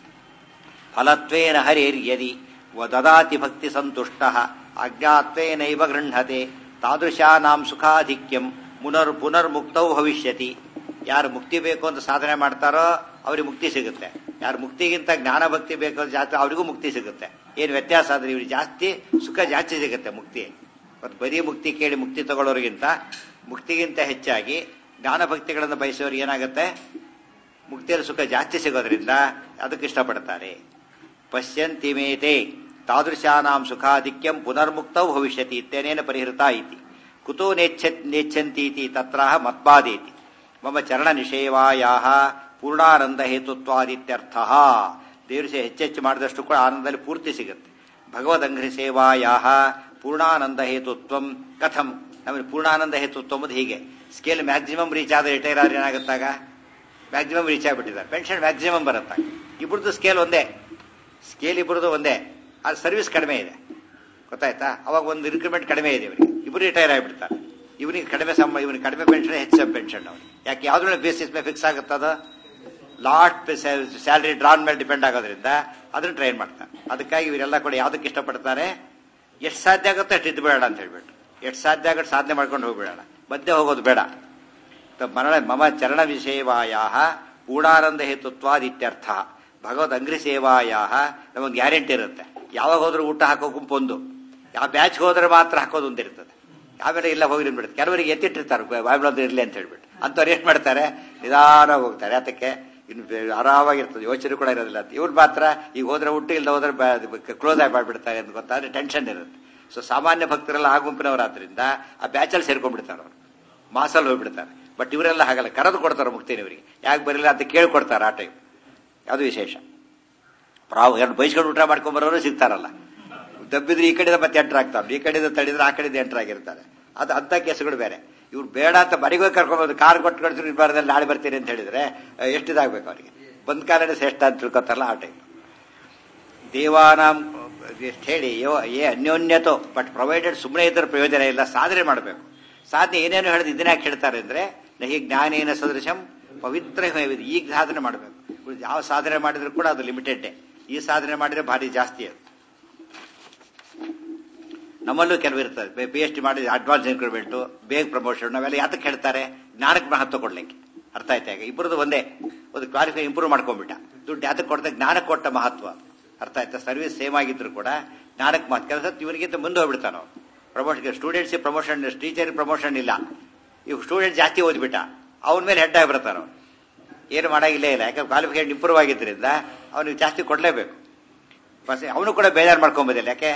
ಫಲತ್ವೇನ ಹರಿರ್ಯದಿ ದದಾತಿ ಭಕ್ತಿ ಸಂತುಷ್ಟ ಅಜ್ಞಾತ್ವೇನೈವ ಗೃಹತೆ ತಾದೃಶಾನಾಂ ಸುಖಾಧಿಕ್ಯಂ ಮುನರ್ ಪುನರ್ಮುಕ್ತೌ ಭವಿಷ್ಯತಿ ಯಾರು ಮುಕ್ತಿ ಬೇಕು ಅಂತ ಸಾಧನೆ ಮಾಡ್ತಾರೋ ಅವ್ರಿಗೆ ಮುಕ್ತಿ ಸಿಗುತ್ತೆ ಯಾರು ಮುಕ್ತಿಗಿಂತ ಜ್ಞಾನ ಭಕ್ತಿ ಬೇಕು ಅಂತ ಜಾಸ್ತಿ ಅವರಿಗೂ ಮುಕ್ತಿ ಸಿಗುತ್ತೆ ಏನು ವ್ಯತ್ಯಾಸ ಆದ್ರೆ ಇವ್ರಿಗೆ ಜಾಸ್ತಿ ಸುಖ ಜಾಸ್ತಿ ಸಿಗುತ್ತೆ ಮುಕ್ತಿ ಮತ್ತು ಬರೀ ಮುಕ್ತಿ ಕೇಳಿ ಮುಕ್ತಿ ತಗೊಳ್ಳೋರಿಗಿಂತ ಮುಕ್ತಿಗಿಂತ ಹೆಚ್ಚಾಗಿ ಜ್ಞಾನ ಭಕ್ತಿಗಳನ್ನು ಬಯಸೋರಿಗೆ ಏನಾಗುತ್ತೆ ಮುಕ್ತಿಯಲ್ಲಿ ಸುಖ ಜಾಸ್ತಿ ಸಿಗೋದ್ರಿಂದ ಅದಕ್ಕೆ ಇಷ್ಟಪಡ್ತಾರೆ ಪಶ್ಯಂತಿ ಮೇತೆ ತಾದೃಶಾನಾಂ ಸುಖಾಧಿಕ್ಯಂ ಪುನರ್ಮುಕ್ತೌ ಭವಿಷ್ಯತಿ ಇತ್ಯನೇನ ಪರಿಹೃತ ಇತಿ ಕುತೋ ನೆಚ್ಛ ನೆಚ್ಛಂತೀತಿ ತತ್ರ ಮತ್ಪಾದೇತಿ ಮಮ ಚರಣ ನಿಷೇವಾಯಾ ಪೂರ್ಣಾನಂದ ಹೇತುತ್ವಾದಿತ್ಯರ್ಥ ದೇವ್ರ ಸೇ ಹೆಚ್ಚೆಚ್ಚು ಮಾಡಿದಷ್ಟು ಕೂಡ ಆನಂದದಲ್ಲಿ ಪೂರ್ತಿ ಸಿಗುತ್ತೆ ಭಗವದಂಘ್ರಿ ಸೇವಾಯಾ ಪೂರ್ಣಾನಂದ ಹೇತುತ್ವಂ ಕಥಂ ನಮಗೆ ಪೂರ್ಣಾನಂದ ಹೇತುತ್ವ ಎಂಬುದು ಹೀಗೆ ಸ್ಕೇಲ್ ಮ್ಯಾಕ್ಸಿಮಮ್ ರೀಚ್ ಆದ್ರೆ ರಿಟೈರ್ ಆದ್ರೆ ಏನಾಗುತ್ತಾಗ ಮ್ಯಾಕ್ಸಿಮಮ್ ರೀಚ್ ಆಗಿಬಿಟ್ಟಿದ್ದಾರೆ ಪೆನ್ಷನ್ ಮ್ಯಾಕ್ಸಿಮಮ್ ಬರುತ್ತಾಗ ಇಬ್ಬರದು ಸ್ಕೇಲ್ ಒಂದೇ ಸ್ಕೇಲ್ ಇಬ್ಬರದು ಒಂದೇ ಅದು ಸರ್ವಿಸ್ ಕಡಿಮೆ ಇದೆ ಗೊತ್ತಾಯ್ತಾ ಅವಾಗ ಒಂದು ಇನ್ಕ್ರಿಮೆಂಟ್ ಕಡಿಮೆ ಇದೆ ಇವರಿಗೆ ಇಬ್ಬರು ರಿಟೈರ್ ಆಗಿಬಿಡ್ತಾರೆ ಇವನಿಗೆ ಕಡಿಮೆ ಸಂಬಳ ಇವನಿಗೆ ಕಡಿಮೆ ಪೆನ್ಷನ್ ಹೆಚ್ಚು ಪೆನ್ಷನ್ ಅವನಿಗೆ ಯಾಕೆ ಯಾವ್ದ್ರಲ್ಲಿ ಬೇಸಿಸ್ ಮೇಲೆ ಫಿಕ್ಸ್ ಆಗುತ್ತದ ಲಾಸ್ಟ್ ಸ್ಯಾಲರಿ ಡ್ರಾನ್ ಮೇಲೆ ಡಿಪೆಂಡ್ ಆಗೋದ್ರಿಂದ ಅದನ್ನ ಟ್ರೈನ್ ಮಾಡ್ತಾರೆ ಅದಕ್ಕಾಗಿ ಇವರೆಲ್ಲ ಕೂಡ ಯಾವ್ದಕ್ಕೆ ಇಷ್ಟಪಡ್ತಾರೆ ಎಷ್ಟು ಸಾಧ್ಯ ಆಗುತ್ತೋ ಅಷ್ಟು ಇದ್ದು ಬೇಡ ಅಂತ ಹೇಳ್ಬಿಟ್ಟು ಎಷ್ಟು ಸಾಧ್ಯ ಆಗುತ್ತೆ ಸಾಧನೆ ಮಾಡ್ಕೊಂಡು ಹೋಗ್ಬೇಡ ಮಧ್ಯೆ ಹೋಗೋದು ಬೇಡ ಮರಣ ಮಮ ಚರಣ ವಿಷಯವಾಯ ಪೂರ್ಣಾನಂದ ಹೇತುತ್ವಾದಿತ್ಯರ್ಥ ಭಗವದ್ ಅಂಗ್ರಿ ಸೇವಾಯ ನಮಗೆ ಗ್ಯಾರಂಟಿ ಇರುತ್ತೆ ಯಾವಾಗ ಹೋದ್ರೂ ಊಟ ಹಾಕೋ ಗುಂಪು ಒಂದು ಯಾವ ಬ್ಯಾಚ್ಗೆ ಹೋದ್ರೆ ಮಾತ್ರ ಹಾಕೋದು ಒಂದು ಇರ್ತದೆ ಆಮೇಲೆ ಇಲ್ಲ ಹೋಗಿ ಬಿಡುತ್ತೆ ಕೆಲವರಿಗೆ ಎತ್ತಿಟ್ಟಿರ್ತಾರೆ ಬಾಯ್ಬಿಳೋದು ಇರಲಿ ಅಂತ ಹೇಳ್ಬಿಟ್ಟು ಅಂಥವ್ರು ಏನು ಮಾಡ್ತಾರೆ ನಿಧಾನ ಹೋಗ್ತಾರೆ ಅದಕ್ಕೆ ಇನ್ನು ಆರಾಮಾಗಿರ್ತದೆ ಯೋಚನೆ ಕೂಡ ಇರೋದಿಲ್ಲ ಅಂತ ಇವ್ರು ಮಾತ್ರ ಈಗ ಹೋದ್ರೆ ಊಟ ಇಲ್ಲದೆ ಹೋದ್ರೆ ಕ್ಲೋಸ್ ಆಗಿ ಮಾಡ್ಬಿಡ್ತಾರೆ ಅಂತ ಗೊತ್ತಾದ್ರೆ ಟೆನ್ಷನ್ ಇರುತ್ತೆ ಸೊ ಸಾಮಾನ್ಯ ಭಕ್ತರೆಲ್ಲ ಆ ಗುಂಪಿನವರಾದ್ರಿಂದ ಆ ಬ್ಯಾಚಲ್ಲಿ ಸೇರ್ಕೊಂಡ್ಬಿಡ್ತಾರೆ ಅವರು ಮಾಸಲ್ಲಿ ಹೋಗ್ಬಿಡ್ತಾರೆ ಬಟ್ ಇವರೆಲ್ಲ ಹಾಗಲ್ಲ ಕರೆದು ಕೊಡ್ತಾರೆ ಮುಕ್ತಿನ ಇವರಿಗೆ ಯಾಕೆ ಬರಲಿಲ್ಲ ಅಂತ ಕೇಳ್ಕೊಡ್ತಾರೆ ಆ ಟೈಮ್ ಅದು ವಿಶೇಷ ಪ್ರಾವ್ ಎರಡು ಬೈಸ್ಕೊಂಡು ಊಟ ಮಾಡ್ಕೊಂಬರೋರು ಸಿಗ್ತಾರಲ್ಲ ದಬ್ಬಿದ್ರೆ ಈ ಕಡೆಯಿಂದ ಮತ್ತೆ ಎಂಟರ್ ಆಗ್ತಾರೆ ಈ ಕಡೆಯಿಂದ ತಡಿದ್ರೆ ಆ ಕಡೆಯಿಂದ ಎಂಟರ್ ಆಗಿರ್ತಾರೆ ಅದು ಅಂತ ಕೇಸುಗಳು ಬೇರೆ ಇವ್ರು ಬೇಡ ಅಂತ ಮನೆಗೆ ಕರ್ಕೊಂಬೋದು ಕಾರ್ ಕೊಟ್ಟು ಕಳಿಸಿದ್ರು ಇರಬಾರ್ದಲ್ಲಿ ನಾಳೆ ಬರ್ತೀರಿ ಅಂತ ಹೇಳಿದ್ರೆ ಎಷ್ಟಿದಾಗಬೇಕು ಅವರಿಗೆ ಬಂದ್ ಕಾಲನೇ ಶ್ರೇಷ್ಠ ಅಂತ ತಿಳ್ಕೊತಾರಲ್ಲ ಆ ಟೈಪ್ ದೇವಾನಾಂ ಎಷ್ಟು ಹೇಳಿ ಯೋ ಏ ಅನ್ಯೋನ್ಯತೋ ಬಟ್ ಪ್ರೊವೈಡೆಡ್ ಸುಮ್ಮನೆ ಇದ್ರೆ ಪ್ರಯೋಜನ ಇಲ್ಲ ಸಾಧನೆ ಮಾಡಬೇಕು ಸಾಧನೆ ಏನೇನು ಹೇಳಿದ್ ಇದನ್ನ ಯಾಕೆ ಹೇಳ್ತಾರೆ ಅಂದ್ರೆ ನಹಿ ಜ್ಞಾನೇನ ಸದೃಶಂ ಪವಿತ್ರ ಈಗ ಸಾಧನೆ ಮಾಡಬೇಕು ಯಾವ ಸಾಧನೆ ಮಾಡಿದ್ರು ಕೂಡ ಅದು ಲಿಮಿಟೆಡ್ ಈ ಸಾಧನೆ ಮಾಡಿದ್ರೆ ಭಾರಿ ಜಾಸ್ತಿ ಅದು ನಮ್ಮಲ್ಲೂ ಕೆಲವು ಇರ್ತದೆ ಪಿ ಎಚ್ ಡಿ ಮಾಡಿ ಅಡ್ವಾನ್ಸ್ ಇನ್ಕ್ರಿಮೆಂಟ್ ಬೇಗ ಪ್ರಮೋಷನ್ ಅವೆಲ್ಲ ಯಾತಕ್ಕೆ ಹೇಳ್ತಾರೆ ಜ್ಞಾನಕ್ಕೆ ಮಹತ್ವ ಕೊಡ್ಲಿಕ್ಕೆ ಅರ್ಥ ಆಯ್ತಾ ಈಗ ಇಬ್ಬರದು ಒಂದೇ ಒಂದು ಕ್ವಾಲಿಫೈ ಇಂಪ್ರೂವ್ ಮಾಡ್ಕೊಂಡ್ಬಿಟ್ಟ ದುಡ್ಡು ಯಾತಕ್ಕೆ ಕೊಡ್ತಾ ಜ್ಞಾನಕ್ಕೆ ಕೊಟ್ಟ ಮಹತ್ವ ಅರ್ಥ ಆಯ್ತಾ ಸರ್ವಿಸ್ ಸೇಮ್ ಆಗಿದ್ರು ಕೂಡ ಜ್ಞಾನಕ್ಕೆ ಮಹತ್ವ ಕೆಲಸ ಇವನಿಗಿಂತ ಮುಂದೆ ಹೋಗ್ಬಿಡ್ತಾನ promotion students promotion teacher promotion ಇಲ್ಲ ಇವ್ ಸ್ಟೂಡೆಂಟ್ ಜಾಸ್ತಿ ಓದ್ಬಿಟ್ಟ ಅವನ ಮೇಲೆ ಹೆಡ್ ಆಗಿಬಿಡ್ತಾನ ಏನು ಮಾಡಾಗಿಲ್ಲೇ ಇಲ್ಲ ಯಾಕಂದ್ರೆ ಕ್ವಾಲಿಫಿಕೇಶನ್ ಇಂಪ್ರೂವ್ ಆಗಿದ್ರಿಂದ ಅವನಿಗೆ ಜಾಸ್ತಿ ಕೊಡಲೇಬೇಕು ಅವನು ಕೂಡ ಬೇಜಾರು ಮಾಡ್ಕೊಂಬೋದಿಲ್ಲ ಯಾಕೆ